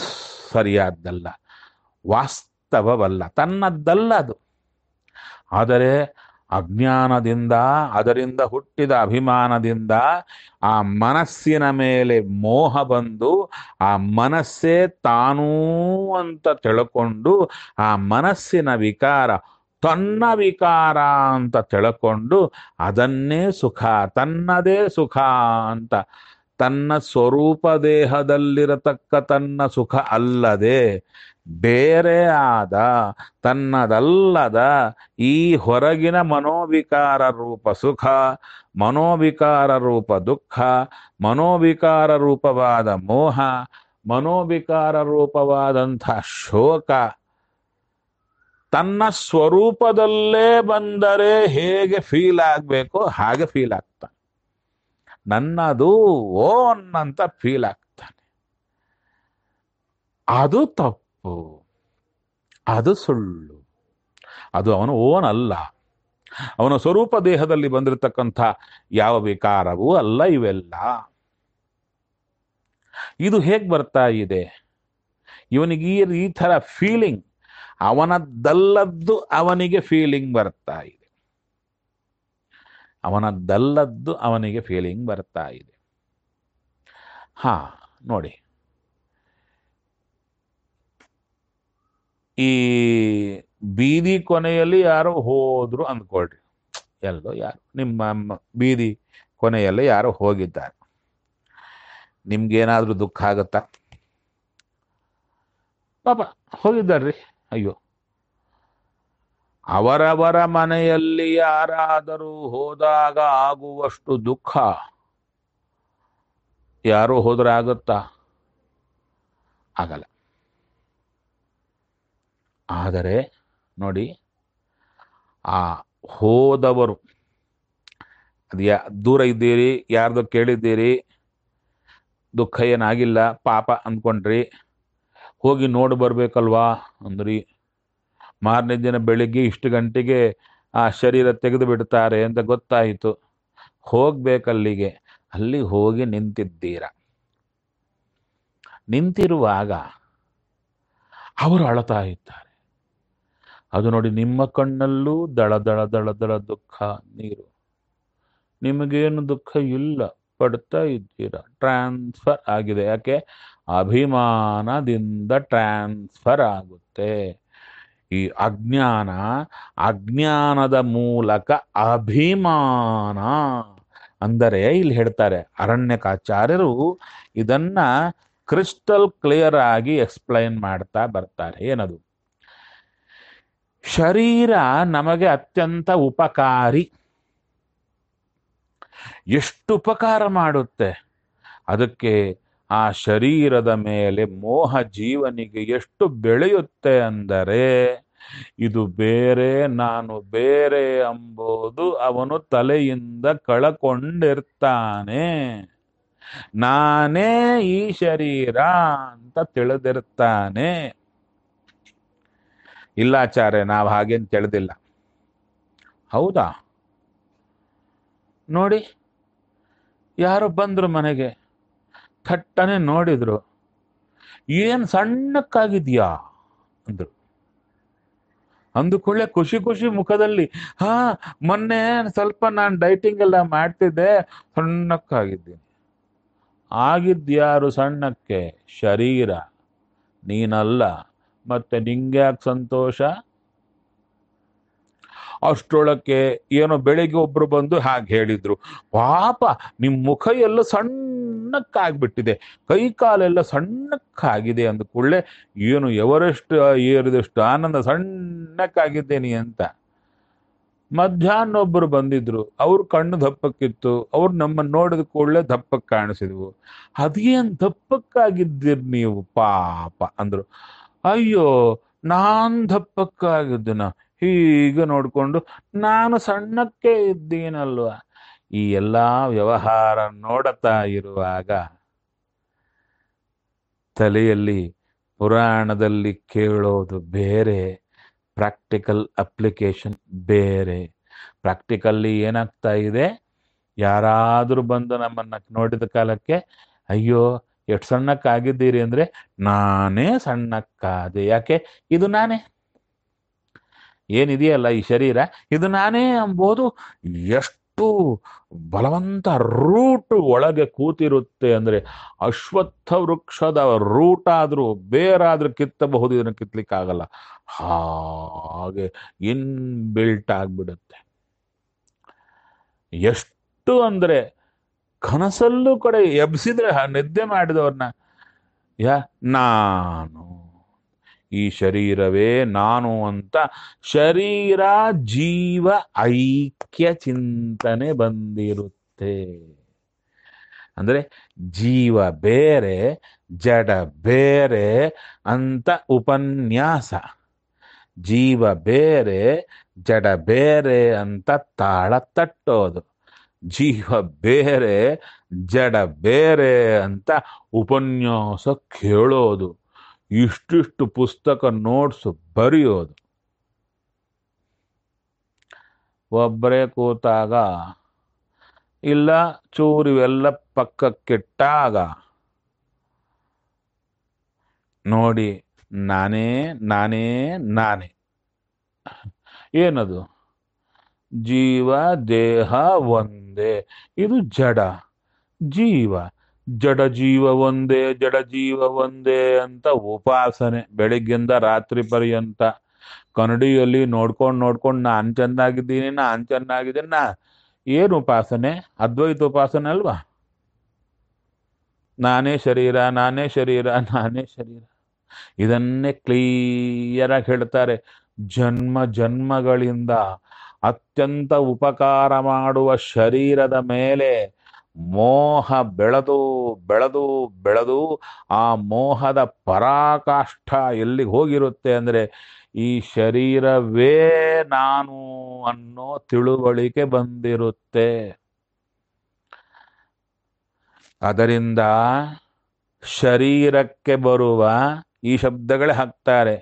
ಸರಿಯಾದ್ದಲ್ಲ ವಾಸ್ತವವಲ್ಲ ತನ್ನದ್ದಲ್ಲ ಅದು ಆದರೆ ಅಜ್ಞಾನದಿಂದ ಅದರಿಂದ ಹುಟ್ಟಿದ ಅಭಿಮಾನದಿಂದ ಆ ಮನಸ್ಸಿನ ಮೇಲೆ ಮೋಹ ಬಂದು ಆ ಮನಸ್ಸೇ ತಾನೂ ಅಂತ ತಿಳ್ಕೊಂಡು ಆ ಮನಸ್ಸಿನ ವಿಕಾರ ತನ್ನ ವಿಕಾರ ಅಂತ ತಿಳ್ಕೊಂಡು ಅದನ್ನೇ ಸುಖ ತನ್ನದೇ ಸುಖ ಅಂತ ತನ್ನ ಸ್ವರೂಪ ದೇಹದಲ್ಲಿರತಕ್ಕ ತನ್ನ ಸುಖ ಅಲ್ಲದೆ ಬೇರೆ ಆದ ತನ್ನದಲ್ಲದ ಈ ಹೊರಗಿನ ಮನೋವಿಕಾರ ರೂಪ ಸುಖ ಮನೋವಿಕಾರ ರೂಪ ದುಃಖ ಮನೋವಿಕಾರ ರೂಪವಾದ ಮೋಹ ಮನೋವಿಕಾರ ರೂಪವಾದಂಥ ಶೋಕ ತನ್ನ ಸ್ವರೂಪದಲ್ಲೇ ಬಂದರೆ ಹೇಗೆ ಫೀಲ್ ಆಗಬೇಕೋ ಹಾಗೆ ಫೀಲ್ ಆಗ್ತಾನೆ ನನ್ನದು ಓನ್ ಅಂತ ಫೀಲ್ ಆಗ್ತಾನೆ ಅದು ತಪ್ಪು ಅದು ಸುಳ್ಳು ಅದು ಅವನು ಓನ್ ಅಲ್ಲ ಅವನ ಸ್ವರೂಪ ದೇಹದಲ್ಲಿ ಬಂದಿರತಕ್ಕಂಥ ಯಾವ ವಿಕಾರವೂ ಅಲ್ಲ ಇವೆಲ್ಲ ಇದು ಹೇಗೆ ಬರ್ತಾ ಇದೆ ಇವನಿಗೆ ಈ ಈ ಥರ ಫೀಲಿಂಗ್ ಅವನದ್ದಲ್ಲದ್ದು ಅವನಿಗೆ ಫೀಲಿಂಗ್ ಬರ್ತಾ ಇದೆ ಅವನದ್ದಲ್ಲದ್ದು ಅವನಿಗೆ ಫೀಲಿಂಗ್ ಬರ್ತಾ ಇದೆ ಹಾ ನೋಡಿ ಈ ಬೀದಿ ಕೊನೆಯಲ್ಲಿ ಯಾರೋ ಹೋದ್ರು ಅಂದ್ಕೊಳ್ರಿ ಎಲ್ಲೋ ಯಾರು ನಿಮ್ಮ ಮ- ಬೀದಿ ಕೊನೆಯಲ್ಲಿ ಯಾರೋ ಹೋಗಿದ್ದಾರೆ ನಿಮ್ಗೇನಾದ್ರೂ ದುಃಖ ಆಗತ್ತಾ ಪಾಪ ಹೋಗಿದ್ದಾರ್ರಿ ಅಯ್ಯೋ ಅವರವರ ಮನೆಯಲ್ಲಿ ಯಾರಾದರೂ ಹೋದಾಗ ಆಗುವಷ್ಟು ದುಃಖ ಯಾರೋ ಹೋದ್ರೆ ಆಗುತ್ತಾ ಆಗಲ್ಲ ಆದರೆ ನೋಡಿ ಆ ಹೋದವರು ಅದು ಯಾ ದೂರ ಇದ್ದೀರಿ ಯಾರ್ದೋ ಕೇಳಿದ್ದೀರಿ ದುಃಖ ಏನಾಗಿಲ್ಲ ಪಾಪ ಅಂದ್ಕೊಂಡ್ರಿ ಹೋಗಿ ನೋಡಿ ಬರ್ಬೇಕಲ್ವಾ ಅಂದ್ರಿ ಮಾರನೇ ದಿನ ಬೆಳಿಗ್ಗೆ ಇಷ್ಟು ಗಂಟೆಗೆ ಆ ಶರೀರ ತೆಗೆದು ಬಿಡ್ತಾರೆ ಅಂತ ಗೊತ್ತಾಯಿತು ಹೋಗ್ಬೇಕಲ್ಲಿಗೆ ಅಲ್ಲಿ ಹೋಗಿ ನಿಂತಿದ್ದೀರ ನಿಂತಿರುವಾಗ ಅವರು ಅಳತಾ ಇದ್ದಾರೆ ಅದು ನೋಡಿ ನಿಮ್ಮ ಕಣ್ಣಲ್ಲೂ ದಳ ದಳ ದಳ ದಳ ದುಃಖ ನೀರು ನಿಮಗೇನು ದುಃಖ ಇಲ್ಲ ಪಡ್ತಾ ಇದ್ದೀರ ಟ್ರಾನ್ಸ್ಫರ್ ಆಗಿದೆ ಯಾಕೆ ಅಭಿಮಾನದಿಂದ ಟ್ರಾನ್ಸ್ಫರ್ ಆಗುತ್ತೆ ಈ ಅಜ್ಞಾನ ಅಜ್ಞಾನದ ಮೂಲಕ ಅಭಿಮಾನ ಅಂದರೆ ಇಲ್ಲಿ ಹೇಳ್ತಾರೆ ಅರಣ್ಯಕಾಚಾರ್ಯರು ಇದನ್ನ ಕ್ರಿಸ್ಟಲ್ ಕ್ಲಿಯರ್ ಆಗಿ ಎಕ್ಸ್ಪ್ಲೈನ್ ಮಾಡ್ತಾ ಬರ್ತಾರೆ ಏನದು ಶರೀರ ನಮಗೆ ಅತ್ಯಂತ ಉಪಕಾರಿ ಎಷ್ಟು ಉಪಕಾರ ಮಾಡುತ್ತೆ ಅದಕ್ಕೆ ಆ ಶರೀರದ ಮೇಲೆ ಮೋಹ ಜೀವನಿಗೆ ಎಷ್ಟು ಬೆಳೆಯುತ್ತೆ ಅಂದರೆ ಇದು ಬೇರೆ ನಾನು ಬೇರೆ ಎಂಬುದು ಅವನು ತಲೆಯಿಂದ ಕಳಕೊಂಡಿರ್ತಾನೆ ನಾನೇ ಈ ಶರೀರ ಅಂತ ತಿಳಿದಿರ್ತಾನೆ ಇಲ್ಲಾಚಾರ್ಯ ನಾವು ಹಾಗೇನು ತಿಳಿದಿಲ್ಲ ಹೌದಾ ನೋಡಿ ಯಾರೋ ಬಂದ್ರು ಮನೆಗೆ ಥಟ್ಟನೆ ನೋಡಿದ್ರು ಏನ್ ಸಣ್ಣಕ್ಕಾಗಿದ್ಯಾ ಅಂದ್ರು ಅಂದುಕೊಳ್ಳೆ ಖುಷಿ ಖುಷಿ ಮುಖದಲ್ಲಿ ಹಾ ಮೊನ್ನೆ ಸ್ವಲ್ಪ ನಾನು ಡೈಟಿಂಗ್ ಎಲ್ಲ ಮಾಡ್ತಿದ್ದೆ ಸಣ್ಣಕ್ಕಾಗಿದ್ದೀನಿ ಆಗಿದ್ಯಾರು ಸಣ್ಣಕ್ಕೆ ಶರೀರ ನೀನಲ್ಲ ಮತ್ತೆ ನಿಂಗ್ಯಾಕ್ ಸಂತೋಷ ಅಷ್ಟೊಳಕ್ಕೆ ಏನೋ ಬೆಳಿಗ್ಗೆ ಒಬ್ರು ಬಂದು ಹಾಗೆ ಹೇಳಿದ್ರು ಪಾಪ ನಿಮ್ ಮುಖ ಎಲ್ಲ ಸಣ್ಣಕ್ಕಾಗ್ಬಿಟ್ಟಿದೆ ಕೈ ಕಾಲೆಲ್ಲ ಸಣ್ಣಕ್ಕಾಗಿದೆ ಅಂದ ಕೂಡಲೇ ಏನು ಎವರೆಸ್ಟ್ ಏರಿದಷ್ಟು ಆನಂದ ಸಣ್ಣಕ್ಕಾಗಿದ್ದೇನೆ ಅಂತ ಮಧ್ಯಾಹ್ನ ಒಬ್ಬರು ಬಂದಿದ್ರು ಅವ್ರ ಕಣ್ಣು ದಪ್ಪಕ್ಕಿತ್ತು ಅವ್ರು ನಮ್ಮನ್ನ ನೋಡಿದ ಕೂಡಲೇ ದಪ್ಪಕ್ಕೆ ಕಾಣಿಸಿದ್ವು ಅದೇನ್ ದಪ್ಪಕ್ಕಾಗಿದ್ದೀರಿ ನೀವು ಪಾಪ ಅಂದ್ರು ಅಯ್ಯೋ ನಾನ್ ದಪ್ಪಕ್ಕಾಗಿದ್ದನ ಹೀಗೆ ನೋಡ್ಕೊಂಡು ನಾನು ಸಣ್ಣಕ್ಕೆ ಇದ್ದೀನಲ್ವಾ ಈ ಎಲ್ಲಾ ವ್ಯವಹಾರ ನೋಡುತ್ತಾ ಇರುವಾಗ ತಲೆಯಲ್ಲಿ ಪುರಾಣದಲ್ಲಿ ಕೇಳೋದು ಬೇರೆ ಪ್ರಾಕ್ಟಿಕಲ್ ಅಪ್ಲಿಕೇಶನ್ ಬೇರೆ ಪ್ರಾಕ್ಟಿಕಲ್ಲಿ ಏನಾಗ್ತಾ ಇದೆ ಯಾರಾದರೂ ಬಂದು ನಮ್ಮನ್ನ ನೋಡಿದ ಕಾಲಕ್ಕೆ ಅಯ್ಯೋ ಎಷ್ಟು ಸಣ್ಣಕ್ಕಾಗಿದ್ದೀರಿ ಅಂದ್ರೆ ನಾನೇ ಸಣ್ಣಕ್ಕಾದೆ ಯಾಕೆ ಇದು ನಾನೇ ಏನಿದೆಯಲ್ಲ ಈ ಶರೀರ ಇದು ನಾನೇ ಎಂಬುದು ಎಷ್ಟು ಬಲವಂತ ರೂಟ್ ಒಳಗೆ ಕೂತಿರುತ್ತೆ ಅಂದ್ರೆ ಅಶ್ವತ್ಥ ವೃಕ್ಷದ ರೂಟ್ ಆದ್ರೂ ಬೇರಾದ್ರೂ ಕಿತ್ತಬಹುದು ಇದನ್ನು ಕಿತ್ಲಿಕ್ಕಾಗಲ್ಲ ಹಾಗೆ ಇನ್ ಬಿಲ್ಟ್ ಆಗ್ಬಿಡುತ್ತೆ ಎಷ್ಟು ಅಂದ್ರೆ ಕನಸಲ್ಲೂ ಕಡೆ ಎಬ್ಸಿದ್ರೆ ಹ- ನಿದ್ದೆ ಮಾಡಿದವ್ರನ್ನ ಯಾ ನಾನು ಈ ಶರೀರವೇ ನಾನು ಅಂತ ಶರೀರ ಜೀವ ಐಕ್ಯ ಚಿಂತನೆ ಬಂದಿರುತ್ತೆ ಅಂದ್ರೆ ಜೀವ ಬೇರೆ ಜಡ ಬೇರೆ ಅಂತ ಉಪನ್ಯಾಸ ಜೀವ ಬೇರೆ ಜಡ ಬೇರೆ ಅಂತ ತಾಳ ತಟ್ಟೋದು ಜೀವ ಬೇರೆ ಜಡ ಬೇರೆ ಅಂತ ಉಪನ್ಯಾಸ ಕೇಳೋದು ಇಷ್ಟಿಷ್ಟು ಪುಸ್ತಕ ನೋಟ್ಸ್ ಬರೆಯೋದು ಒಬ್ಬರೇ ಕೂತಾಗ ಇಲ್ಲ ಚೂರು ಇವೆಲ್ಲ ಪಕ್ಕಕ್ಕಿಟ್ಟಾಗ ನೋಡಿ ನಾನೇ ನಾನೇ ನಾನೇ ಏನದು ಜೀವ ದೇಹ ಒಂದೇ ಇದು ಜಡ ಜೀವ ಜಡ ಜೀವ ಒಂದೇ ಜಡ ಜೀವ ಒಂದೇ ಅಂತ ಉಪಾಸನೆ ಬೆಳಿಗ್ಗಿಂದ ರಾತ್ರಿ ಪರ್ಯಂತ ಕನ್ನಡಿಯಲ್ಲಿ ನೋಡ್ಕೊಂಡು ನೋಡ್ಕೊಂಡು ನಾನ್ ಚೆನ್ನಾಗಿದ್ದೀನಿ ನಾನ್ ಚೆನ್ನಾಗಿದ್ದೀನಿ ನಾ ಏನು ಉಪಾಸನೆ ಅದ್ವೈತ ಉಪಾಸನೆ ಅಲ್ವಾ ನಾನೇ ಶರೀರ ನಾನೇ ಶರೀರ ನಾನೇ ಶರೀರ ಇದನ್ನೇ ಕ್ಲಿಯರ್ ಆಗಿ ಹೇಳ್ತಾರೆ ಜನ್ಮ ಜನ್ಮಗಳಿಂದ ಅತ್ಯಂತ ಉಪಕಾರ ಮಾಡುವ ಶರೀರದ ಮೇಲೆ ಮೋಹ ಬೆಳೆದು ಬೆಳೆದು ಬೆಳೆದು ಆ ಮೋಹದ ಪರಾಕಾಷ್ಠ ಎಲ್ಲಿಗೆ ಹೋಗಿರುತ್ತೆ ಅಂದ್ರೆ ಈ ಶರೀರವೇ ನಾನು ಅನ್ನೋ ತಿಳುವಳಿಕೆ ಬಂದಿರುತ್ತೆ ಅದರಿಂದ ಶರೀರಕ್ಕೆ ಬರುವ ಈ ಶಬ್ದಗಳೇ ಹಾಕ್ತಾರೆ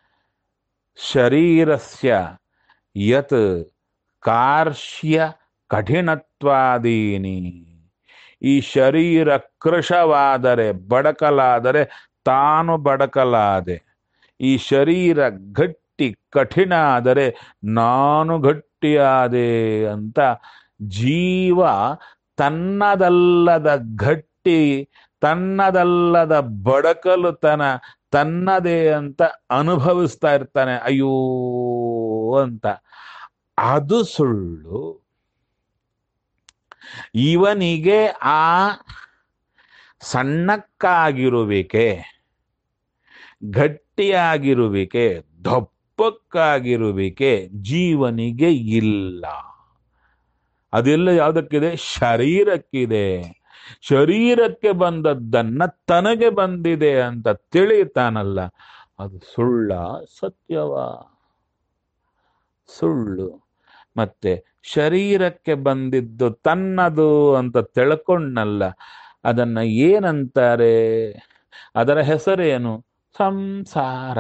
ಶರೀರಸ್ಯ ಯತ್ ಕಾರ್ಶ್ಯ ಕಠಿಣತ್ವಾದೀನಿ ಈ ಶರೀರ ಕೃಶವಾದರೆ ಬಡಕಲಾದರೆ ತಾನು ಬಡಕಲಾದೆ ಈ ಶರೀರ ಗಟ್ಟಿ ಕಠಿಣ ಆದರೆ ನಾನು ಗಟ್ಟಿಯಾದೆ ಅಂತ ಜೀವ ತನ್ನದಲ್ಲದ ಗಟ್ಟಿ ತನ್ನದಲ್ಲದ ಬಡಕಲುತನ ತನ್ನದೇ ಅಂತ ಅನುಭವಿಸ್ತಾ ಇರ್ತಾನೆ ಅಯ್ಯೋ ಅಂತ ಅದು ಸುಳ್ಳು ಇವನಿಗೆ ಆ ಸಣ್ಣಕ್ಕಾಗಿರುವಿಕೆ ಗಟ್ಟಿಯಾಗಿರುವಿಕೆ ದಪ್ಪಕ್ಕಾಗಿರುವಿಕೆ ಜೀವನಿಗೆ ಇಲ್ಲ ಅದೆಲ್ಲ ಯಾವುದಕ್ಕಿದೆ ಶರೀರಕ್ಕಿದೆ ಶರೀರಕ್ಕೆ ಬಂದದ್ದನ್ನ ತನಗೆ ಬಂದಿದೆ ಅಂತ ತಿಳಿತಾನಲ್ಲ ಅದು ಸುಳ್ಳ ಸತ್ಯವ ಸುಳ್ಳು ಮತ್ತೆ ಶರೀರಕ್ಕೆ ಬಂದಿದ್ದು ತನ್ನದು ಅಂತ ತಿಳ್ಕೊಂಡಲ್ಲ ಅದನ್ನ ಏನಂತಾರೆ ಅದರ ಹೆಸರೇನು ಸಂಸಾರ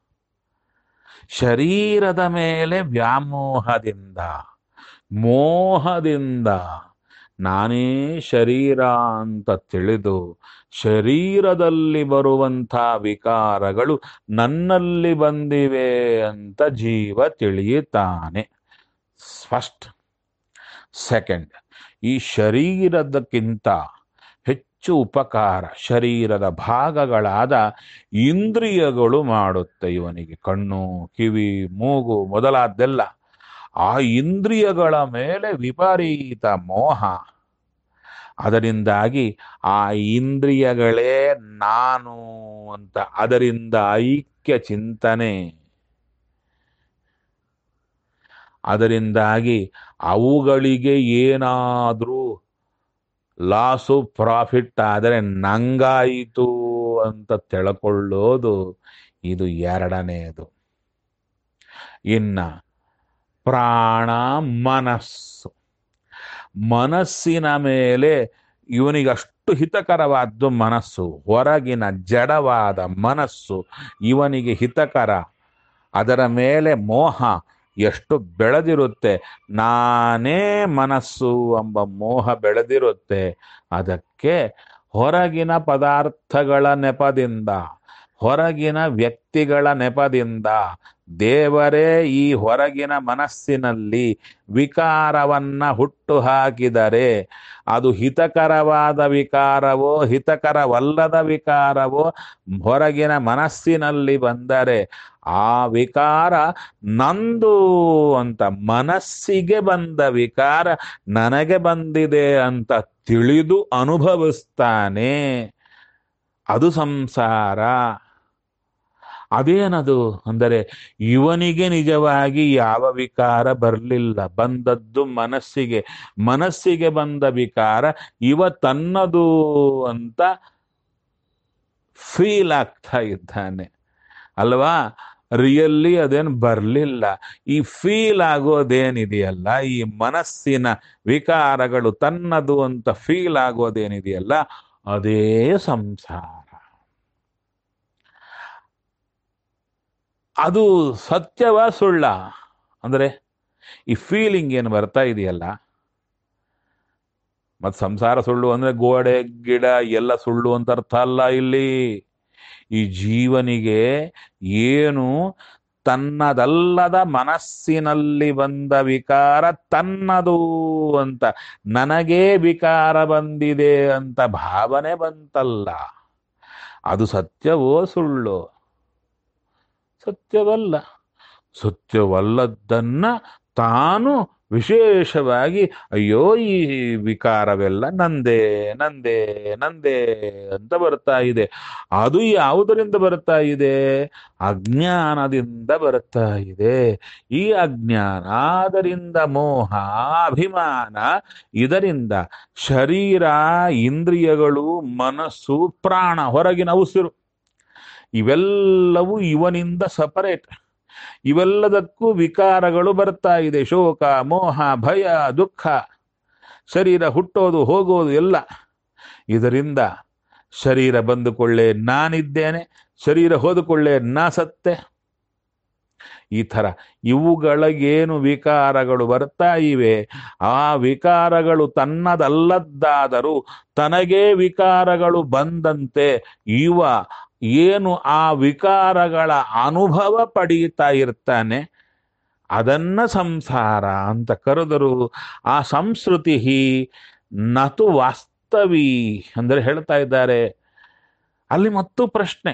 ಶರೀರದ ಮೇಲೆ ವ್ಯಾಮೋಹದಿಂದ ಮೋಹದಿಂದ ನಾನೇ ಶರೀರ ಅಂತ ತಿಳಿದು ಶರೀರದಲ್ಲಿ ಬರುವಂಥ ವಿಕಾರಗಳು ನನ್ನಲ್ಲಿ ಬಂದಿವೆ ಅಂತ ಜೀವ ತಿಳಿಯುತ್ತಾನೆ ಫಸ್ಟ್ ಸೆಕೆಂಡ್ ಈ ಶರೀರದಕ್ಕಿಂತ ಹೆಚ್ಚು ಉಪಕಾರ ಶರೀರದ ಭಾಗಗಳಾದ ಇಂದ್ರಿಯಗಳು ಮಾಡುತ್ತೆ ಇವನಿಗೆ ಕಣ್ಣು ಕಿವಿ ಮೂಗು ಮೊದಲಾದ್ದೆಲ್ಲ ಆ ಇಂದ್ರಿಯಗಳ ಮೇಲೆ ವಿಪರೀತ ಮೋಹ ಅದರಿಂದಾಗಿ ಆ ಇಂದ್ರಿಯಗಳೇ ನಾನು ಅಂತ ಅದರಿಂದ ಐಕ್ಯ ಚಿಂತನೆ ಅದರಿಂದಾಗಿ ಅವುಗಳಿಗೆ ಏನಾದರೂ ಲಾಸು ಪ್ರಾಫಿಟ್ ಆದರೆ ನಂಗಾಯಿತು ಅಂತ ತಿಳ್ಕೊಳ್ಳೋದು ಇದು ಎರಡನೆಯದು ಇನ್ನ ಪ್ರಾಣ ಮನಸ್ಸು ಮನಸ್ಸಿನ ಮೇಲೆ ಇವನಿಗಷ್ಟು ಹಿತಕರವಾದ್ದು ಮನಸ್ಸು ಹೊರಗಿನ ಜಡವಾದ ಮನಸ್ಸು ಇವನಿಗೆ ಹಿತಕರ ಅದರ ಮೇಲೆ ಮೋಹ ಎಷ್ಟು ಬೆಳೆದಿರುತ್ತೆ ನಾನೇ ಮನಸ್ಸು ಎಂಬ ಮೋಹ ಬೆಳೆದಿರುತ್ತೆ ಅದಕ್ಕೆ ಹೊರಗಿನ ಪದಾರ್ಥಗಳ ನೆಪದಿಂದ ಹೊರಗಿನ ವ್ಯಕ್ತಿಗಳ ನೆಪದಿಂದ ದೇವರೇ ಈ ಹೊರಗಿನ ಮನಸ್ಸಿನಲ್ಲಿ ವಿಕಾರವನ್ನ ಹುಟ್ಟು ಹಾಕಿದರೆ ಅದು ಹಿತಕರವಾದ ವಿಕಾರವೋ ಹಿತಕರವಲ್ಲದ ವಿಕಾರವೋ ಹೊರಗಿನ ಮನಸ್ಸಿನಲ್ಲಿ ಬಂದರೆ ಆ ವಿಕಾರ ನಂದು ಅಂತ ಮನಸ್ಸಿಗೆ ಬಂದ ವಿಕಾರ ನನಗೆ ಬಂದಿದೆ ಅಂತ ತಿಳಿದು ಅನುಭವಿಸ್ತಾನೆ ಅದು ಸಂಸಾರ ಅದೇನದು ಅಂದರೆ ಇವನಿಗೆ ನಿಜವಾಗಿ ಯಾವ ವಿಕಾರ ಬರಲಿಲ್ಲ ಬಂದದ್ದು ಮನಸ್ಸಿಗೆ ಮನಸ್ಸಿಗೆ ಬಂದ ವಿಕಾರ ಇವ ತನ್ನದು ಅಂತ ಫೀಲ್ ಆಗ್ತಾ ಇದ್ದಾನೆ ಅಲ್ವಾ ರಿಯಲ್ಲಿ ಅದೇನು ಬರಲಿಲ್ಲ ಈ ಫೀಲ್ ಆಗೋದೇನಿದೆಯಲ್ಲ ಈ ಮನಸ್ಸಿನ ವಿಕಾರಗಳು ತನ್ನದು ಅಂತ ಫೀಲ್ ಆಗೋದೇನಿದೆಯಲ್ಲ ಅದೇ ಸಂಸಾರ ಅದು ಸತ್ಯವ ಸುಳ್ಳ ಅಂದ್ರೆ ಈ ಫೀಲಿಂಗ್ ಏನು ಬರ್ತಾ ಇದೆಯಲ್ಲ ಮತ್ ಸಂಸಾರ ಸುಳ್ಳು ಅಂದ್ರೆ ಗೋಡೆ ಗಿಡ ಎಲ್ಲ ಸುಳ್ಳು ಅಂತ ಅರ್ಥ ಅಲ್ಲ ಇಲ್ಲಿ ಈ ಜೀವನಿಗೆ ಏನು ತನ್ನದಲ್ಲದ ಮನಸ್ಸಿನಲ್ಲಿ ಬಂದ ವಿಕಾರ ತನ್ನದು ಅಂತ ನನಗೇ ವಿಕಾರ ಬಂದಿದೆ ಅಂತ ಭಾವನೆ ಬಂತಲ್ಲ ಅದು ಸತ್ಯವೋ ಸುಳ್ಳು ಸತ್ಯವಲ್ಲ ಸತ್ಯವಲ್ಲದ್ದನ್ನ ತಾನು ವಿಶೇಷವಾಗಿ ಅಯ್ಯೋ ಈ ವಿಕಾರವೆಲ್ಲ ನಂದೇ ನಂದೇ ನಂದೇ ಅಂತ ಬರ್ತಾ ಇದೆ ಅದು ಯಾವುದರಿಂದ ಬರ್ತಾ ಇದೆ ಅಜ್ಞಾನದಿಂದ ಬರ್ತಾ ಇದೆ ಈ ಅಜ್ಞಾನ ಅದರಿಂದ ಮೋಹ ಅಭಿಮಾನ ಇದರಿಂದ ಶರೀರ ಇಂದ್ರಿಯಗಳು ಮನಸ್ಸು ಪ್ರಾಣ ಹೊರಗಿನ ಉಸಿರು ಇವೆಲ್ಲವೂ ಇವನಿಂದ ಸಪರೇಟ್ ಇವೆಲ್ಲದಕ್ಕೂ ವಿಕಾರಗಳು ಬರ್ತಾ ಇದೆ ಶೋಕ ಮೋಹ ಭಯ ದುಃಖ ಶರೀರ ಹುಟ್ಟೋದು ಹೋಗೋದು ಎಲ್ಲ ಇದರಿಂದ ಶರೀರ ಬಂದುಕೊಳ್ಳೆ ನಾನಿದ್ದೇನೆ ಶರೀರ ಹೋದುಕೊಳ್ಳೆ ನಾ ಸತ್ತೆ ಈ ಥರ ಇವುಗಳಿಗೇನು ವಿಕಾರಗಳು ಬರ್ತಾ ಇವೆ ಆ ವಿಕಾರಗಳು ತನ್ನದಲ್ಲದ್ದಾದರೂ ತನಗೇ ವಿಕಾರಗಳು ಬಂದಂತೆ ಇವ ಏನು ಆ ವಿಕಾರಗಳ ಅನುಭವ ಪಡೀತಾ ಇರ್ತಾನೆ ಅದನ್ನ ಸಂಸಾರ ಅಂತ ಕರೆದರು ಆ ಸಂಸ್ಕೃತಿ ನತು ವಾಸ್ತವಿ ಅಂದರೆ ಹೇಳ್ತಾ ಇದ್ದಾರೆ ಅಲ್ಲಿ ಮತ್ತು ಪ್ರಶ್ನೆ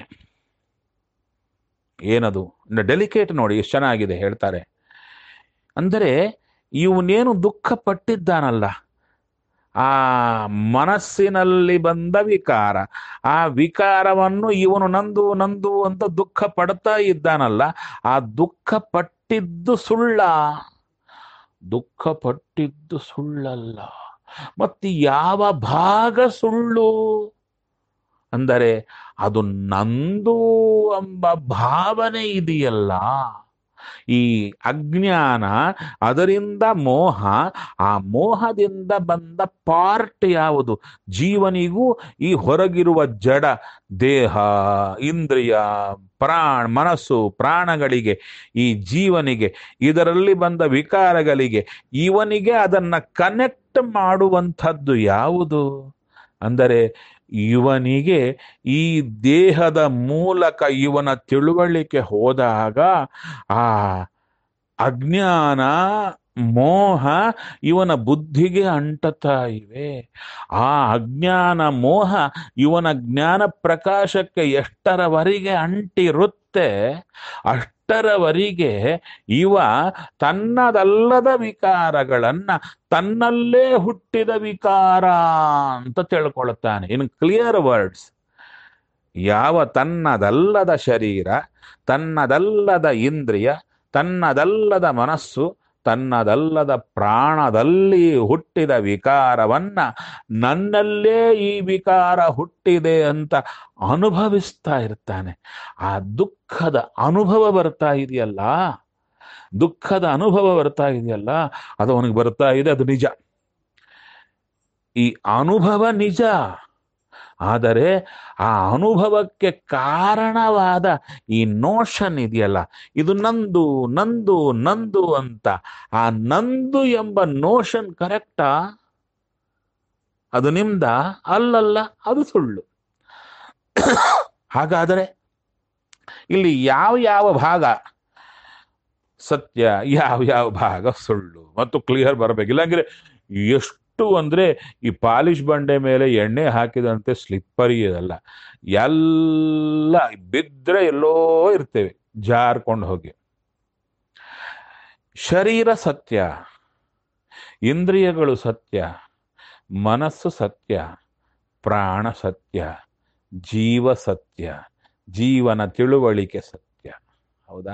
ಏನದು ಡೆಲಿಕೇಟ್ ನೋಡಿ ಎಷ್ಟು ಚೆನ್ನಾಗಿದೆ ಹೇಳ್ತಾರೆ ಅಂದರೆ ಇವನೇನು ದುಃಖ ಪಟ್ಟಿದ್ದಾನಲ್ಲ ಆ ಮನಸ್ಸಿನಲ್ಲಿ ಬಂದ ವಿಕಾರ ಆ ವಿಕಾರವನ್ನು ಇವನು ನಂದು ನಂದು ಅಂತ ದುಃಖ ಪಡ್ತಾ ಇದ್ದಾನಲ್ಲ ಆ ದುಃಖ ಪಟ್ಟಿದ್ದು ಸುಳ್ಳ ದುಃಖ ಪಟ್ಟಿದ್ದು ಸುಳ್ಳಲ್ಲ ಮತ್ತೆ ಯಾವ ಭಾಗ ಸುಳ್ಳು ಅಂದರೆ ಅದು ನಂದು ಎಂಬ ಭಾವನೆ ಇದೆಯಲ್ಲ ಈ ಅಜ್ಞಾನ ಅದರಿಂದ ಮೋಹ ಆ ಮೋಹದಿಂದ ಬಂದ ಪಾರ್ಟ್ ಯಾವುದು ಜೀವನಿಗೂ ಈ ಹೊರಗಿರುವ ಜಡ ದೇಹ ಇಂದ್ರಿಯ ಪ್ರಾಣ ಮನಸ್ಸು ಪ್ರಾಣಗಳಿಗೆ ಈ ಜೀವನಿಗೆ ಇದರಲ್ಲಿ ಬಂದ ವಿಕಾರಗಳಿಗೆ ಇವನಿಗೆ ಅದನ್ನ ಕನೆಕ್ಟ್ ಮಾಡುವಂಥದ್ದು ಯಾವುದು ಅಂದರೆ ಇವನಿಗೆ ಈ ದೇಹದ ಮೂಲಕ ಇವನ ತಿಳುವಳಿಕೆ ಹೋದಾಗ ಆ ಅಜ್ಞಾನ ಮೋಹ ಇವನ ಬುದ್ಧಿಗೆ ಅಂಟತಾ ಇವೆ ಆ ಅಜ್ಞಾನ ಮೋಹ ಇವನ ಜ್ಞಾನ ಪ್ರಕಾಶಕ್ಕೆ ಎಷ್ಟರವರೆಗೆ ಅಂಟಿರುತ್ತೆ ಅಷ್ಟರವರೆಗೆ ಇವ ತನ್ನದಲ್ಲದ ವಿಕಾರಗಳನ್ನ ತನ್ನಲ್ಲೇ ಹುಟ್ಟಿದ ವಿಕಾರ ಅಂತ ತಿಳ್ಕೊಳ್ತಾನೆ ಇನ್ ಕ್ಲಿಯರ್ ವರ್ಡ್ಸ್ ಯಾವ ತನ್ನದಲ್ಲದ ಶರೀರ ತನ್ನದಲ್ಲದ ಇಂದ್ರಿಯ ತನ್ನದಲ್ಲದ ಮನಸ್ಸು ತನ್ನದಲ್ಲದ ಪ್ರಾಣದಲ್ಲಿ ಹುಟ್ಟಿದ ವಿಕಾರವನ್ನ ನನ್ನಲ್ಲೇ ಈ ವಿಕಾರ ಹುಟ್ಟಿದೆ ಅಂತ ಅನುಭವಿಸ್ತಾ ಇರ್ತಾನೆ ಆ ದುಃಖದ ಅನುಭವ ಬರ್ತಾ ಇದೆಯಲ್ಲ ದುಃಖದ ಅನುಭವ ಬರ್ತಾ ಇದೆಯಲ್ಲ ಅದು ಅವನಿಗೆ ಬರ್ತಾ ಇದೆ ಅದು ನಿಜ ಈ ಅನುಭವ ನಿಜ ಆದರೆ ಆ ಅನುಭವಕ್ಕೆ ಕಾರಣವಾದ ಈ ನೋಷನ್ ಇದೆಯಲ್ಲ ಇದು ನಂದು ನಂದು ನಂದು ಅಂತ ಆ ನಂದು ಎಂಬ ನೋಷನ್ ಕರೆಕ್ಟಾ ಅದು ನಿಮ್ದ ಅಲ್ಲಲ್ಲ ಅದು ಸುಳ್ಳು ಹಾಗಾದರೆ ಇಲ್ಲಿ ಯಾವ ಯಾವ ಭಾಗ ಸತ್ಯ ಯಾವ ಯಾವ ಭಾಗ ಸುಳ್ಳು ಮತ್ತು ಕ್ಲಿಯರ್ ಬರಬೇಕು ಇಲ್ಲಾಂದ್ರೆ ಎಷ್ಟು ಅಂದ್ರೆ ಈ ಪಾಲಿಶ್ ಬಂಡೆ ಮೇಲೆ ಎಣ್ಣೆ ಹಾಕಿದಂತೆ ಸ್ಲಿಪ್ಪರಿ ಇದಲ್ಲ ಎಲ್ಲ ಬಿದ್ರೆ ಎಲ್ಲೋ ಇರ್ತೇವೆ ಜಾರ್ಕೊಂಡು ಹೋಗಿ ಶರೀರ ಸತ್ಯ ಇಂದ್ರಿಯಗಳು ಸತ್ಯ ಮನಸ್ಸು ಸತ್ಯ ಪ್ರಾಣ ಸತ್ಯ ಜೀವ ಸತ್ಯ ಜೀವನ ತಿಳುವಳಿಕೆ ಸತ್ಯ ಹೌದಾ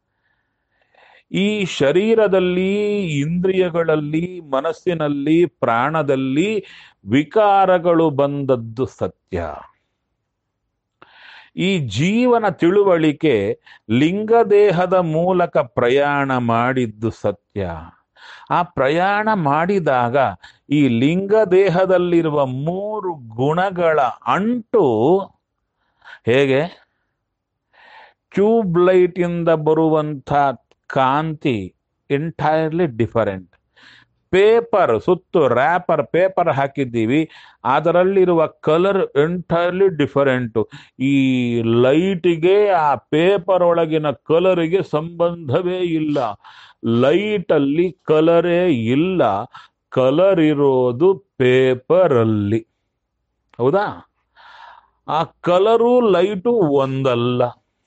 ಈ ಶರೀರದಲ್ಲಿ ಇಂದ್ರಿಯಗಳಲ್ಲಿ ಮನಸ್ಸಿನಲ್ಲಿ ಪ್ರಾಣದಲ್ಲಿ ವಿಕಾರಗಳು ಬಂದದ್ದು ಸತ್ಯ ಈ ಜೀವನ ತಿಳುವಳಿಕೆ ಲಿಂಗದೇಹದ ಮೂಲಕ ಪ್ರಯಾಣ ಮಾಡಿದ್ದು ಸತ್ಯ ಆ ಪ್ರಯಾಣ ಮಾಡಿದಾಗ ಈ ಲಿಂಗದೇಹದಲ್ಲಿರುವ ಮೂರು ಗುಣಗಳ ಅಂಟು ಹೇಗೆ ಟ್ಯೂಬ್ ಲೈಟ್ ಇಂದ ಬರುವಂಥ ಕಾಂತಿ ಎಂಟೈರ್ಲಿ ಡಿಫರೆಂಟ್ ಪೇಪರ್ ಸುತ್ತು ರ್ಯಾಪರ್ ಪೇಪರ್ ಹಾಕಿದ್ದೀವಿ ಅದರಲ್ಲಿರುವ ಕಲರ್ ಎಂಟೈರ್ಲಿ ಡಿಫರೆಂಟು ಈ ಲೈಟಿಗೆ ಆ ಪೇಪರ್ ಒಳಗಿನ ಕಲರಿಗೆ ಸಂಬಂಧವೇ ಇಲ್ಲ ಲೈಟಲ್ಲಿ ಕಲರೇ ಇಲ್ಲ ಕಲರ್ ಇರೋದು ಪೇಪರಲ್ಲಿ ಹೌದಾ ಆ ಕಲರು ಲೈಟು ಒಂದಲ್ಲ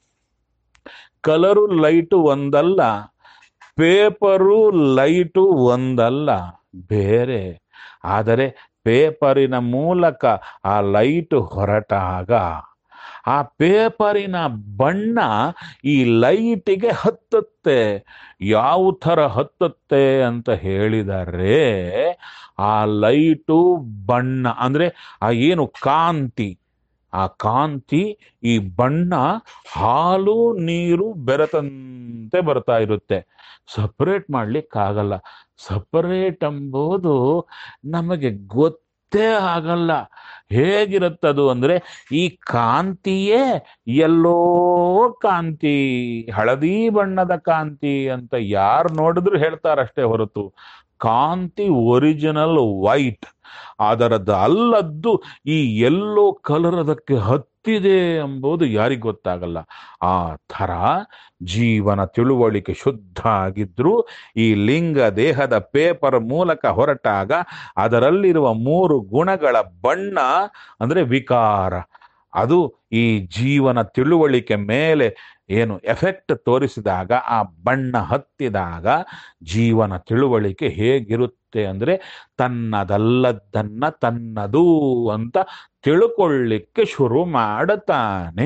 ಕಲರು ಲೈಟು ಒಂದಲ್ಲ ಪೇಪರು ಲೈಟು ಒಂದಲ್ಲ ಬೇರೆ ಆದರೆ ಪೇಪರಿನ ಮೂಲಕ ಆ ಲೈಟ್ ಹೊರಟಾಗ ಆ ಪೇಪರಿನ ಬಣ್ಣ ಈ ಲೈಟಿಗೆ ಹತ್ತುತ್ತೆ ಯಾವ ಥರ ಹತ್ತುತ್ತೆ ಅಂತ ಹೇಳಿದರೆ ಆ ಲೈಟು ಬಣ್ಣ ಅಂದ್ರೆ ಆ ಏನು ಕಾಂತಿ ಆ ಕಾಂತಿ ಈ ಬಣ್ಣ ಹಾಲು ನೀರು ಬೆರೆತಂತೆ ಬರ್ತಾ ಇರುತ್ತೆ ಸಪರೇಟ್ ಮಾಡ್ಲಿಕ್ಕಾಗಲ್ಲ ಸಪರೇಟ್ ಎಂಬುದು ನಮಗೆ ಗೊತ್ತೇ ಆಗಲ್ಲ ಹೇಗಿರುತ್ತದು ಅಂದ್ರೆ ಈ ಕಾಂತಿಯೇ ಎಲ್ಲೋ ಕಾಂತಿ ಹಳದಿ ಬಣ್ಣದ ಕಾಂತಿ ಅಂತ ಯಾರು ನೋಡಿದ್ರು ಹೇಳ್ತಾರಷ್ಟೇ ಹೊರತು ಕಾಂತಿ ಒರಿಜಿನಲ್ ವೈಟ್ ಅದರದ್ದು ಅಲ್ಲದ್ದು ಈ ಎಲ್ಲೋ ಕಲರ್ ಅದಕ್ಕೆ ಹತ್ತಿದೆ ಎಂಬುದು ಯಾರಿಗ್ ಗೊತ್ತಾಗಲ್ಲ ಆ ಥರ ಜೀವನ ತಿಳುವಳಿಕೆ ಶುದ್ಧ ಆಗಿದ್ರು ಈ ಲಿಂಗ ದೇಹದ ಪೇಪರ್ ಮೂಲಕ ಹೊರಟಾಗ ಅದರಲ್ಲಿರುವ ಮೂರು ಗುಣಗಳ ಬಣ್ಣ ಅಂದ್ರೆ ವಿಕಾರ ಅದು ಈ ಜೀವನ ತಿಳುವಳಿಕೆ ಮೇಲೆ ಏನು ಎಫೆಕ್ಟ್ ತೋರಿಸಿದಾಗ ಆ ಬಣ್ಣ ಹತ್ತಿದಾಗ ಜೀವನ ತಿಳುವಳಿಕೆ ಹೇಗಿರುತ್ತೆ ಅಂದ್ರೆ ತನ್ನದಲ್ಲದ್ದನ್ನ ತನ್ನದು ಅಂತ ತಿಳ್ಕೊಳ್ಳಿಕ್ಕೆ ಶುರು ಮಾಡುತ್ತಾನೆ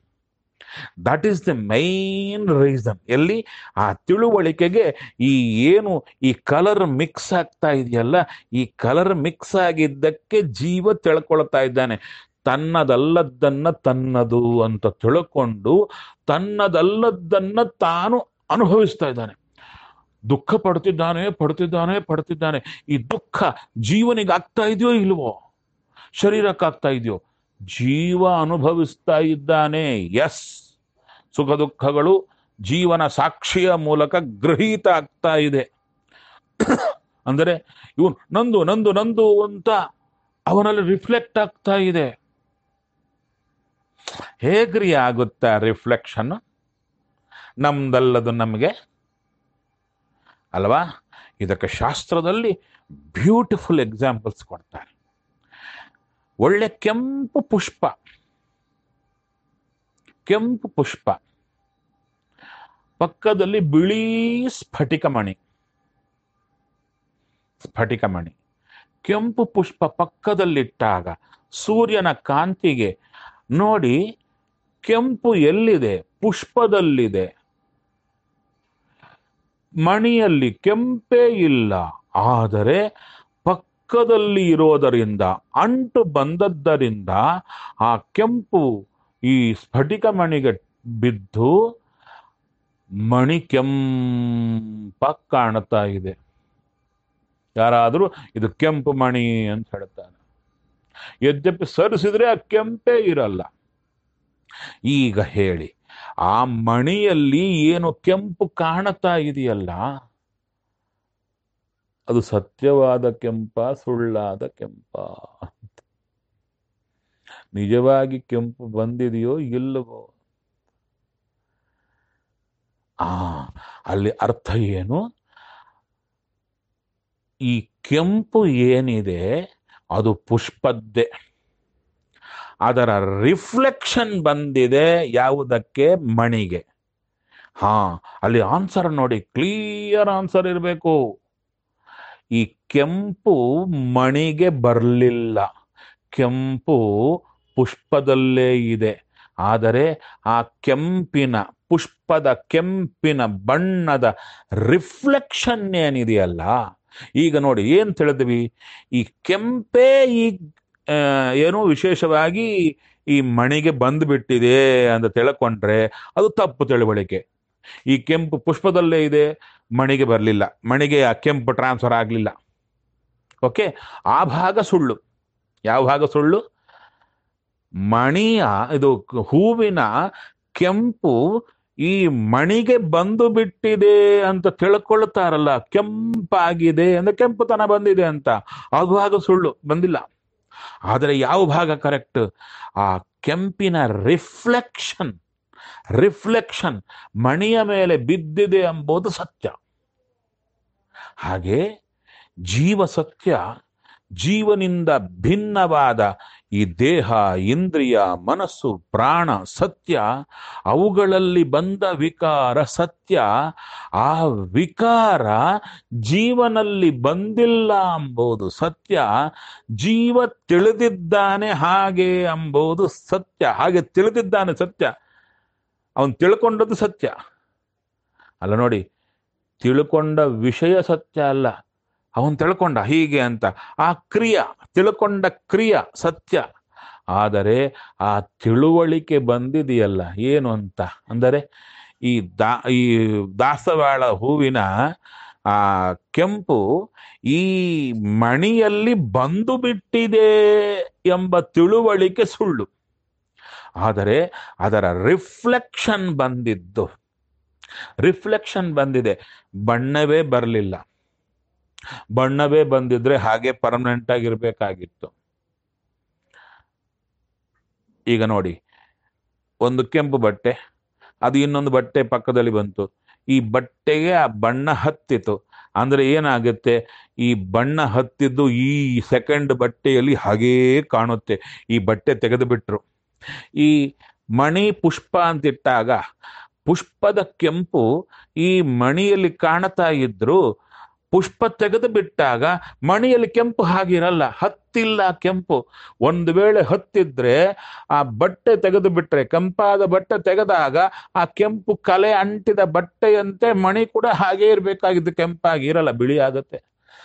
that is the main reason ಎಲ್ಲಿ ಆ ತಿಳುವಳಿಕೆಗೆ ಈ ಏನು ಈ ಕಲರ್ ಮಿಕ್ಸ್ ಆಗ್ತಾ ಇದೆಯಲ್ಲ ಈ ಕಲರ್ ಮಿಕ್ಸ್ ಆಗಿದ್ದಕ್ಕೆ ಜೀವ ತಿಳ್ಕೊಳ್ತಾ ಇದ್ದಾನೆ ತನ್ನದಲ್ಲದ್ದನ್ನ ತನ್ನದು ಅಂತ ತಿಳ್ಕೊಂಡು ತನ್ನದಲ್ಲದ್ದನ್ನ ತಾನು ಅನುಭವಿಸ್ತಾ ಇದ್ದಾನೆ ದುಃಖ ಪಡ್ತಿದ್ದಾನೆ ಪಡ್ತಿದ್ದಾನೆ ಪಡ್ತಿದ್ದಾನೆ ಈ ದುಃಖ ಜೀವನಿಗೆ ಆಗ್ತಾ ಇದೆಯೋ ಇಲ್ವೋ ಶರೀರಕ್ಕೆ ಆಗ್ತಾ ಇದೆಯೋ ಜೀವ ಅನುಭವಿಸ್ತಾ ಇದ್ದಾನೆ ಎಸ್ ಸುಖ ದುಃಖಗಳು ಜೀವನ ಸಾಕ್ಷಿಯ ಮೂಲಕ ಗ್ರಹೀತ ಆಗ್ತಾ ಇದೆ ಅಂದರೆ ಇವನು ನಂದು ನಂದು ನಂದು ಅಂತ ಅವನಲ್ಲಿ ರಿಫ್ಲೆಕ್ಟ್ ಆಗ್ತಾ ಇದೆ ಹೇಗ್ರಿ ಆಗುತ್ತಾ ರಿಫ್ಲೆಕ್ಷನ್ ನಮ್ದಲ್ಲದು ನಮಗೆ ಅಲ್ವಾ ಇದಕ್ಕೆ ಶಾಸ್ತ್ರದಲ್ಲಿ ಬ್ಯೂಟಿಫುಲ್ ಎಕ್ಸಾಂಪಲ್ಸ್ ಕೊಡ್ತಾರೆ ಒಳ್ಳೆ ಕೆಂಪು ಪುಷ್ಪ ಕೆಂಪು ಪುಷ್ಪ ಪಕ್ಕದಲ್ಲಿ ಬಿಳಿ ಸ್ಫಟಿಕಮಣಿ ಸ್ಫಟಿಕಮಣಿ ಕೆಂಪು ಪುಷ್ಪ ಪಕ್ಕದಲ್ಲಿಟ್ಟಾಗ ಸೂರ್ಯನ ಕಾಂತಿಗೆ ನೋಡಿ ಕೆಂಪು ಎಲ್ಲಿದೆ ಪುಷ್ಪದಲ್ಲಿದೆ ಮಣಿಯಲ್ಲಿ ಕೆಂಪೇ ಇಲ್ಲ ಆದರೆ ಪಕ್ಕದಲ್ಲಿ ಇರೋದರಿಂದ ಅಂಟು ಬಂದದ್ದರಿಂದ ಆ ಕೆಂಪು ಈ ಸ್ಫಟಿಕ ಮಣಿಗೆ ಬಿದ್ದು ಮಣಿ ಕೆಂಪ ಕಾಣ್ತಾ ಇದೆ ಯಾರಾದರೂ ಇದು ಕೆಂಪು ಮಣಿ ಅಂತ ಹೇಳ್ತಾರೆ ಯದ್ಯಪಿ ಸರಿಸಿದ್ರೆ ಆ ಕೆಂಪೇ ಇರಲ್ಲ ಈಗ ಹೇಳಿ ಆ ಮಣಿಯಲ್ಲಿ ಏನು ಕೆಂಪು ಕಾಣುತ್ತಾ ಇದೆಯಲ್ಲ ಅದು ಸತ್ಯವಾದ ಕೆಂಪ ಸುಳ್ಳಾದ ಕೆಂಪ ನಿಜವಾಗಿ ಕೆಂಪು ಬಂದಿದೆಯೋ ಇಲ್ಲವೋ ಆ ಅಲ್ಲಿ ಅರ್ಥ ಏನು ಈ ಕೆಂಪು ಏನಿದೆ ಅದು ಪುಷ್ಪದ್ದೇ ಅದರ ರಿಫ್ಲೆಕ್ಷನ್ ಬಂದಿದೆ ಯಾವುದಕ್ಕೆ ಮಣಿಗೆ ಹಾ ಅಲ್ಲಿ ಆನ್ಸರ್ ನೋಡಿ ಕ್ಲಿಯರ್ ಆನ್ಸರ್ ಇರಬೇಕು ಈ ಕೆಂಪು ಮಣಿಗೆ ಬರಲಿಲ್ಲ ಕೆಂಪು ಪುಷ್ಪದಲ್ಲೇ ಇದೆ ಆದರೆ ಆ ಕೆಂಪಿನ ಪುಷ್ಪದ ಕೆಂಪಿನ ಬಣ್ಣದ ರಿಫ್ಲೆಕ್ಷನ್ ಏನಿದೆಯಲ್ಲ ಈಗ ನೋಡಿ ಏನ್ ತಿಳಿದ್ವಿ ಈ ಕೆಂಪೇ ಈ ಆ, ಏನೋ ವಿಶೇಷವಾಗಿ ಈ ಮಣಿಗೆ ಬಂದ್ಬಿಟ್ಟಿದೆ ಅಂತ ತಿಳ್ಕೊಂಡ್ರೆ ಅದು ತಪ್ಪು ತಿಳುವಳಿಕೆ ಈ ಕೆಂಪು ಪುಷ್ಪದಲ್ಲೇ ಇದೆ ಮಣಿಗೆ ಬರಲಿಲ್ಲ ಮಣಿಗೆ ಆ ಕೆಂಪು ಟ್ರಾನ್ಸ್ಫರ್ ಆಗಲಿಲ್ಲ ಓಕೆ ಆ ಭಾಗ ಸುಳ್ಳು ಯಾವ ಭಾಗ ಸುಳ್ಳು ಮಣಿಯ ಇದು ಹೂವಿನ ಕೆಂಪು ಈ ಮಣಿಗೆ ಬಂದು ಬಿಟ್ಟಿದೆ ಅಂತ ತಿಳ್ಕೊಳ್ತಾರಲ್ಲ ಕೆಂಪಾಗಿದೆ ಅಂದ್ರೆ ಕೆಂಪುತನ ಬಂದಿದೆ ಅಂತ ಆ ಭಾಗ ಸುಳ್ಳು ಬಂದಿಲ್ಲ ಆದರೆ ಯಾವ ಭಾಗ ಕರೆಕ್ಟ್ ಆ ಕೆಂಪಿನ ರಿಫ್ಲೆಕ್ಷನ್ ರಿಫ್ಲೆಕ್ಷನ್ ಮಣಿಯ ಮೇಲೆ ಬಿದ್ದಿದೆ ಎಂಬುದು ಸತ್ಯ ಹಾಗೆ ಜೀವ ಸತ್ಯ ಜೀವನಿಂದ ಭಿನ್ನವಾದ ಈ ದೇಹ ಇಂದ್ರಿಯ ಮನಸ್ಸು ಪ್ರಾಣ ಸತ್ಯ ಅವುಗಳಲ್ಲಿ ಬಂದ ವಿಕಾರ ಸತ್ಯ ಆ ವಿಕಾರ ಜೀವನಲ್ಲಿ ಬಂದಿಲ್ಲ ಎಂಬುದು ಸತ್ಯ ಜೀವ ತಿಳಿದಿದ್ದಾನೆ ಹಾಗೆ ಎಂಬುದು ಸತ್ಯ ಹಾಗೆ ತಿಳಿದಿದ್ದಾನೆ ಸತ್ಯ ಅವನು ತಿಳ್ಕೊಂಡದ್ದು ಸತ್ಯ ಅಲ್ಲ ನೋಡಿ ತಿಳ್ಕೊಂಡ ವಿಷಯ ಸತ್ಯ ಅಲ್ಲ ಅವನು ತಿಳ್ಕೊಂಡ ಹೀಗೆ ಅಂತ ಆ ಕ್ರಿಯ ತಿಳ್ಕೊಂಡ ಕ್ರಿಯ ಸತ್ಯ ಆದರೆ ಆ ತಿಳುವಳಿಕೆ ಬಂದಿದೆಯಲ್ಲ ಏನು ಅಂತ ಅಂದರೆ ಈ ದಾ ಈ ದಾಸವಾಳ ಹೂವಿನ ಆ ಕೆಂಪು ಈ ಮಣಿಯಲ್ಲಿ ಬಂದು ಬಿಟ್ಟಿದೆ ಎಂಬ ತಿಳುವಳಿಕೆ ಸುಳ್ಳು ಆದರೆ ಅದರ ರಿಫ್ಲೆಕ್ಷನ್ ಬಂದಿದ್ದು ರಿಫ್ಲೆಕ್ಷನ್ ಬಂದಿದೆ ಬಣ್ಣವೇ ಬರಲಿಲ್ಲ ಬಣ್ಣವೇ ಬಂದಿದ್ರೆ ಹಾಗೆ ಪರ್ಮನೆಂಟ್ ಆಗಿರ್ಬೇಕಾಗಿತ್ತು ಈಗ ನೋಡಿ ಒಂದು ಕೆಂಪು ಬಟ್ಟೆ ಅದು ಇನ್ನೊಂದು ಬಟ್ಟೆ ಪಕ್ಕದಲ್ಲಿ ಬಂತು ಈ ಬಟ್ಟೆಗೆ ಆ ಬಣ್ಣ ಹತ್ತಿತು ಅಂದ್ರೆ ಏನಾಗುತ್ತೆ ಈ ಬಣ್ಣ ಹತ್ತಿದ್ದು ಈ ಸೆಕೆಂಡ್ ಬಟ್ಟೆಯಲ್ಲಿ ಹಾಗೇ ಕಾಣುತ್ತೆ ಈ ಬಟ್ಟೆ ತೆಗೆದು ಬಿಟ್ರು ಈ ಮಣಿ ಪುಷ್ಪ ಅಂತಿಟ್ಟಾಗ ಪುಷ್ಪದ ಕೆಂಪು ಈ ಮಣಿಯಲ್ಲಿ ಕಾಣ್ತಾ ಇದ್ರು ಪುಷ್ಪ ತೆಗೆದು ಬಿಟ್ಟಾಗ ಮಣಿಯಲ್ಲಿ ಕೆಂಪು ಹಾಗಿರಲ್ಲ ಹತ್ತಿಲ್ಲ ಕೆಂಪು ಒಂದು ವೇಳೆ ಹತ್ತಿದ್ರೆ ಆ ಬಟ್ಟೆ ತೆಗೆದು ಬಿಟ್ರೆ ಕೆಂಪಾದ ಬಟ್ಟೆ ತೆಗೆದಾಗ ಆ ಕೆಂಪು ಕಲೆ ಅಂಟಿದ ಬಟ್ಟೆಯಂತೆ ಮಣಿ ಕೂಡ ಹಾಗೇ ಇರಬೇಕಾಗಿದ್ದು ಕೆಂಪಾಗಿ ಇರಲ್ಲ ಬಿಳಿ ಆಗುತ್ತೆ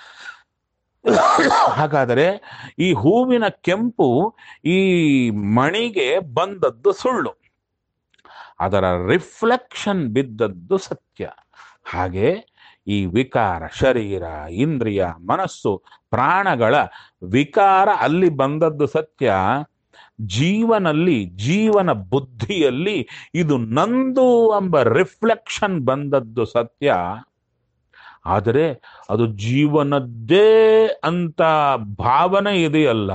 ಹಾಗಾದರೆ ಈ ಹೂವಿನ ಕೆಂಪು ಈ ಮಣಿಗೆ ಬಂದದ್ದು ಸುಳ್ಳು ಅದರ ರಿಫ್ಲೆಕ್ಷನ್ ಬಿದ್ದದ್ದು ಸತ್ಯ ಹಾಗೆ ಈ ವಿಕಾರ ಶರೀರ ಇಂದ್ರಿಯ ಮನಸ್ಸು ಪ್ರಾಣಗಳ ವಿಕಾರ ಅಲ್ಲಿ ಬಂದದ್ದು ಸತ್ಯ ಜೀವನಲ್ಲಿ ಜೀವನ ಬುದ್ಧಿಯಲ್ಲಿ ಇದು ನಂದು ಎಂಬ ರಿಫ್ಲೆಕ್ಷನ್ ಬಂದದ್ದು ಸತ್ಯ ಆದರೆ ಅದು ಜೀವನದ್ದೇ ಅಂತ ಭಾವನೆ ಇದೆಯಲ್ಲ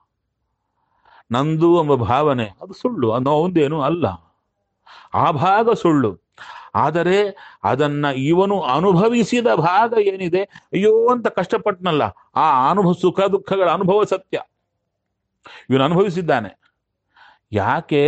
ನಂದು ಎಂಬ ಭಾವನೆ ಅದು ಸುಳ್ಳು ಅದು ಒಂದೇನು ಅಲ್ಲ ಆ ಭಾಗ ಸುಳ್ಳು ಆದರೆ ಅದನ್ನ ಇವನು ಅನುಭವಿಸಿದ ಭಾಗ ಏನಿದೆ ಅಯ್ಯೋ ಅಂತ ಕಷ್ಟಪಟ್ಟನಲ್ಲ ಆ ಅನುಭವ ಸುಖ ದುಃಖಗಳ ಅನುಭವ ಸತ್ಯ ಇವನು ಅನುಭವಿಸಿದ್ದಾನೆ ಯಾಕೆ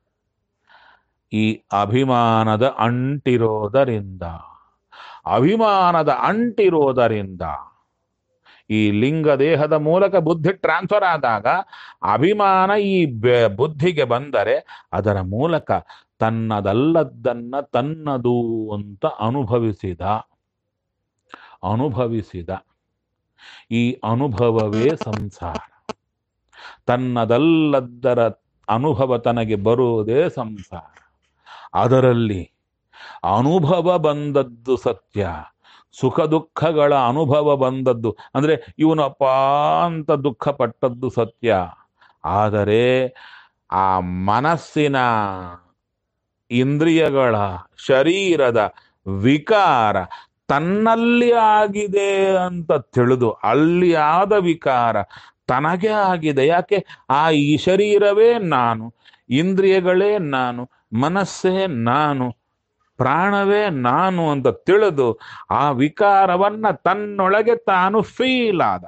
ಈ ಅಭಿಮಾನದ ಅಂಟಿರೋದರಿಂದ ಅಭಿಮಾನದ ಅಂಟಿರೋದರಿಂದ ಈ ಲಿಂಗ ದೇಹದ ಮೂಲಕ ಬುದ್ಧಿ ಟ್ರಾನ್ಸ್ಫರ್ ಆದಾಗ ಅಭಿಮಾನ ಈ ಬೆ- ಬುದ್ಧಿಗೆ ಬಂದರೆ ಅದರ ಮೂಲಕ ತನ್ನದಲ್ಲದ್ದನ್ನ ತನ್ನದು ಅಂತ ಅನುಭವಿಸಿದ ಅನುಭವಿಸಿದ ಈ ಅನುಭವವೇ ಸಂಸಾರ ತನ್ನದಲ್ಲದ್ದರ ಅನುಭವ ತನಗೆ ಬರುವುದೇ ಸಂಸಾರ ಅದರಲ್ಲಿ ಅನುಭವ ಬಂದದ್ದು ಸತ್ಯ ಸುಖ ದುಃಖಗಳ ಅನುಭವ ಬಂದದ್ದು ಅಂದ್ರೆ ಇವನು ಅಪ್ಪ ಅಂತ ದುಃಖ ಪಟ್ಟದ್ದು ಸತ್ಯ ಆದರೆ ಆ ಮನಸ್ಸಿನ ಇಂದ್ರಿಯಗಳ ಶರೀರದ ವಿಕಾರ ತನ್ನಲ್ಲಿ ಆಗಿದೆ ಅಂತ ತಿಳಿದು ಅಲ್ಲಿ ಆದ ವಿಕಾರ ತನಗೆ ಆಗಿದೆ ಯಾಕೆ ಆ ಈ ಶರೀರವೇ ನಾನು ಇಂದ್ರಿಯಗಳೇ ನಾನು ಮನಸ್ಸೇ ನಾನು ಪ್ರಾಣವೇ ನಾನು ಅಂತ ತಿಳಿದು ಆ ವಿಕಾರವನ್ನ ತನ್ನೊಳಗೆ ತಾನು ಫೀಲ್ ಆದ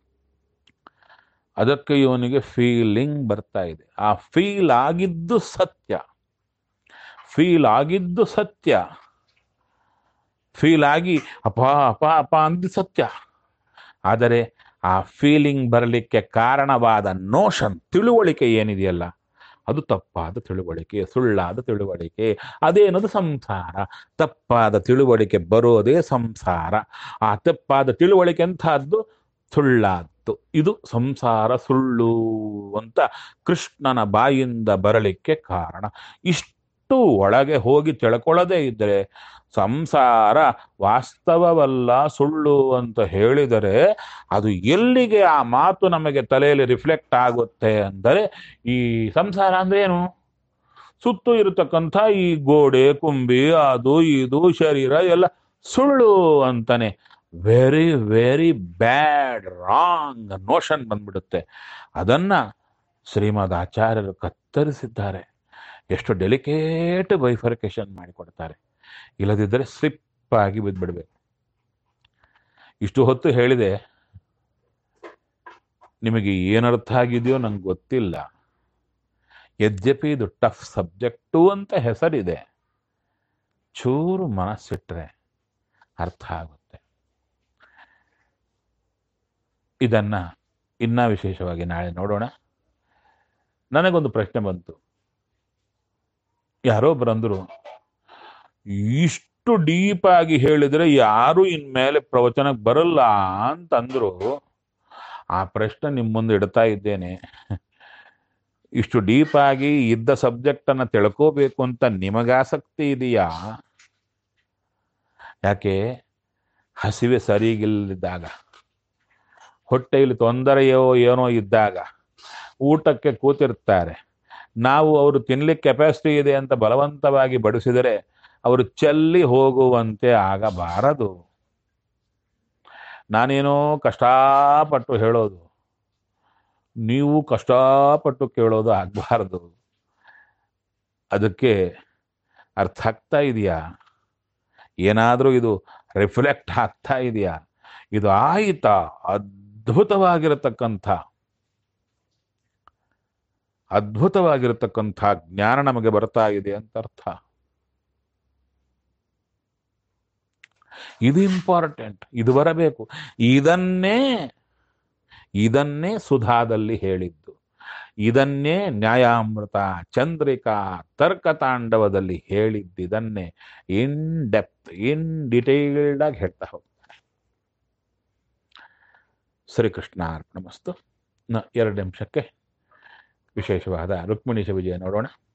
ಅದಕ್ಕೆ ಇವನಿಗೆ ಫೀಲಿಂಗ್ ಬರ್ತಾ ಇದೆ ಆ ಫೀಲ್ ಆಗಿದ್ದು ಸತ್ಯ ಫೀಲ್ ಆಗಿದ್ದು ಸತ್ಯ ಫೀಲ್ ಆಗಿ ಅಪ ಅಪ ಅಪ ಅಂದು ಸತ್ಯ ಆದರೆ ಆ ಫೀಲಿಂಗ್ ಬರಲಿಕ್ಕೆ ಕಾರಣವಾದ ನೋಷನ್ ತಿಳುವಳಿಕೆ ಏನಿದೆಯಲ್ಲ ಅದು ತಪ್ಪಾದ ತಿಳುವಳಿಕೆ ಸುಳ್ಳಾದ ತಿಳುವಳಿಕೆ ಅದೇನದು ಸಂಸಾರ ತಪ್ಪಾದ ತಿಳುವಳಿಕೆ ಬರೋದೇ ಸಂಸಾರ ಆ ತಪ್ಪಾದ ತಿಳುವಳಿಕೆ ಅಂತಹದ್ದು ಸುಳ್ಳಾದ್ದು ಇದು ಸಂಸಾರ ಸುಳ್ಳು ಅಂತ ಕೃಷ್ಣನ ಬಾಯಿಂದ ಬರಲಿಕ್ಕೆ ಕಾರಣ ಇಷ್ಟು ಒಳಗೆ ಹೋಗಿ ತಿಳ್ಕೊಳ್ಳದೇ ಇದ್ದರೆ ಸಂಸಾರ ವಾಸ್ತವವಲ್ಲ ಸುಳ್ಳು ಅಂತ ಹೇಳಿದರೆ ಅದು ಎಲ್ಲಿಗೆ ಆ ಮಾತು ನಮಗೆ ತಲೆಯಲ್ಲಿ ರಿಫ್ಲೆಕ್ಟ್ ಆಗುತ್ತೆ ಅಂದರೆ ಈ ಸಂಸಾರ ಅಂದ್ರೆ ಏನು ಸುತ್ತು ಇರತಕ್ಕಂಥ ಈ ಗೋಡೆ ಕುಂಬಿ ಅದು ಇದು ಶರೀರ ಎಲ್ಲ ಸುಳ್ಳು ಅಂತಾನೆ very very bad wrong notion ಬಂದ್ಬಿಡುತ್ತೆ ಅದನ್ನ ಶ್ರೀಮದ್ ಆಚಾರ್ಯರು ಕತ್ತರಿಸಿದ್ದಾರೆ ಎಷ್ಟು ಡೆಲಿಕೇಟ್ ಬೈಫರ್ಕೇಶನ್ ಮಾಡಿಕೊಡ್ತಾರೆ ಇಲ್ಲದಿದ್ದರೆ ಸ್ಲಿಪ್ ಆಗಿ ಬಿದ್ದ್ಬಿಡ್ಬೇಕು ಇಷ್ಟು ಹೊತ್ತು ಹೇಳಿದೆ ನಿಮಗೆ ಏನರ್ಥ ಆಗಿದೆಯೋ ನಂಗೆ ಗೊತ್ತಿಲ್ಲ ಯದ್ಯಪಿ ಇದು ಟಫ್ ಸಬ್ಜೆಕ್ಟು ಅಂತ ಹೆಸರಿದೆ ಚೂರು ಮನಸ್ಸಿಟ್ರೆ ಅರ್ಥ ಆಗುತ್ತೆ ಇದನ್ನ ಇನ್ನ ವಿಶೇಷವಾಗಿ ನಾಳೆ ನೋಡೋಣ ನನಗೊಂದು ಪ್ರಶ್ನೆ ಬಂತು ಯಾರೋ ಒಬ್ಬರಂದ್ರು ಇಷ್ಟು ಡೀಪ್ ಆಗಿ ಹೇಳಿದ್ರೆ ಯಾರು ಇನ್ಮೇಲೆ ಪ್ರವಚನಕ್ಕೆ ಬರಲ್ಲ ಅಂತಂದ್ರು ಆ ಪ್ರಶ್ನೆ ನಿಮ್ಮ ಮುಂದೆ ಇಡ್ತಾ ಇದ್ದೇನೆ ಇಷ್ಟು ಡೀಪ್ ಆಗಿ ಇದ್ದ ಸಬ್ಜೆಕ್ಟ್ ಅನ್ನ ತಿಳ್ಕೋಬೇಕು ಅಂತ ನಿಮಗೆ ಆಸಕ್ತಿ ಇದೆಯಾ ಯಾಕೆ ಹಸಿವೆ ಸರಿಗಿಲ್ಲದಾಗ ಹೊಟ್ಟೆಯಲ್ಲಿ ತೊಂದರೆಯೋ ಏನೋ ಇದ್ದಾಗ ಊಟಕ್ಕೆ ಕೂತಿರ್ತಾರೆ ನಾವು ಅವರು ತಿನ್ಲಿಕ್ಕೆ ಕೆಪಾಸಿಟಿ ಇದೆ ಅಂತ ಬಲವಂತವಾಗಿ ಬಡಿಸಿದರೆ ಅವರು ಚೆಲ್ಲಿ ಹೋಗುವಂತೆ ಆಗಬಾರದು ನಾನೇನೋ ಕಷ್ಟಪಟ್ಟು ಹೇಳೋದು ನೀವು ಕಷ್ಟಪಟ್ಟು ಕೇಳೋದು ಆಗಬಾರ್ದು ಅದಕ್ಕೆ ಅರ್ಥ ಆಗ್ತಾ ಇದೆಯಾ ಏನಾದರೂ ಇದು ರಿಫ್ಲೆಕ್ಟ್ ಆಗ್ತಾ ಇದೆಯಾ ಇದು ಆಯಿತಾ ಅದ್ಭುತವಾಗಿರತಕ್ಕಂಥ ಅದ್ಭುತವಾಗಿರತಕ್ಕಂಥ ಜ್ಞಾನ ನಮಗೆ ಬರ್ತಾ ಇದೆ ಅಂತ ಅರ್ಥ ಇದು ಇಂಪಾರ್ಟೆಂಟ್ ಇದು ಬರಬೇಕು ಇದನ್ನೇ ಇದನ್ನೇ ಸುಧಾದಲ್ಲಿ ಹೇಳಿದ್ದು ಇದನ್ನೇ ನ್ಯಾಯಾಮೃತ ಚಂದ್ರಿಕಾ ತರ್ಕತಾಂಡವದಲ್ಲಿ ಹೇಳಿದ್ದಿದನ್ನೇ ಇನ್ ಡೆಪ್ತ್ ಇನ್ ಡಿಟೇಲ್ಡ್ ಆಗಿ ಹೇಳ್ತಾ ಹೋಗ್ತಾರೆ ಶ್ರೀಕೃಷ್ಣ ಅರ್ಪಣಮಸ್ತು ನ ಎರಡು ನಿಮಿಷಕ್ಕೆ ವಿಶೇಷವಾದ ರುಕ್ಮಿಣೀಶ ವಿಜಯ ನೋಡೋಣ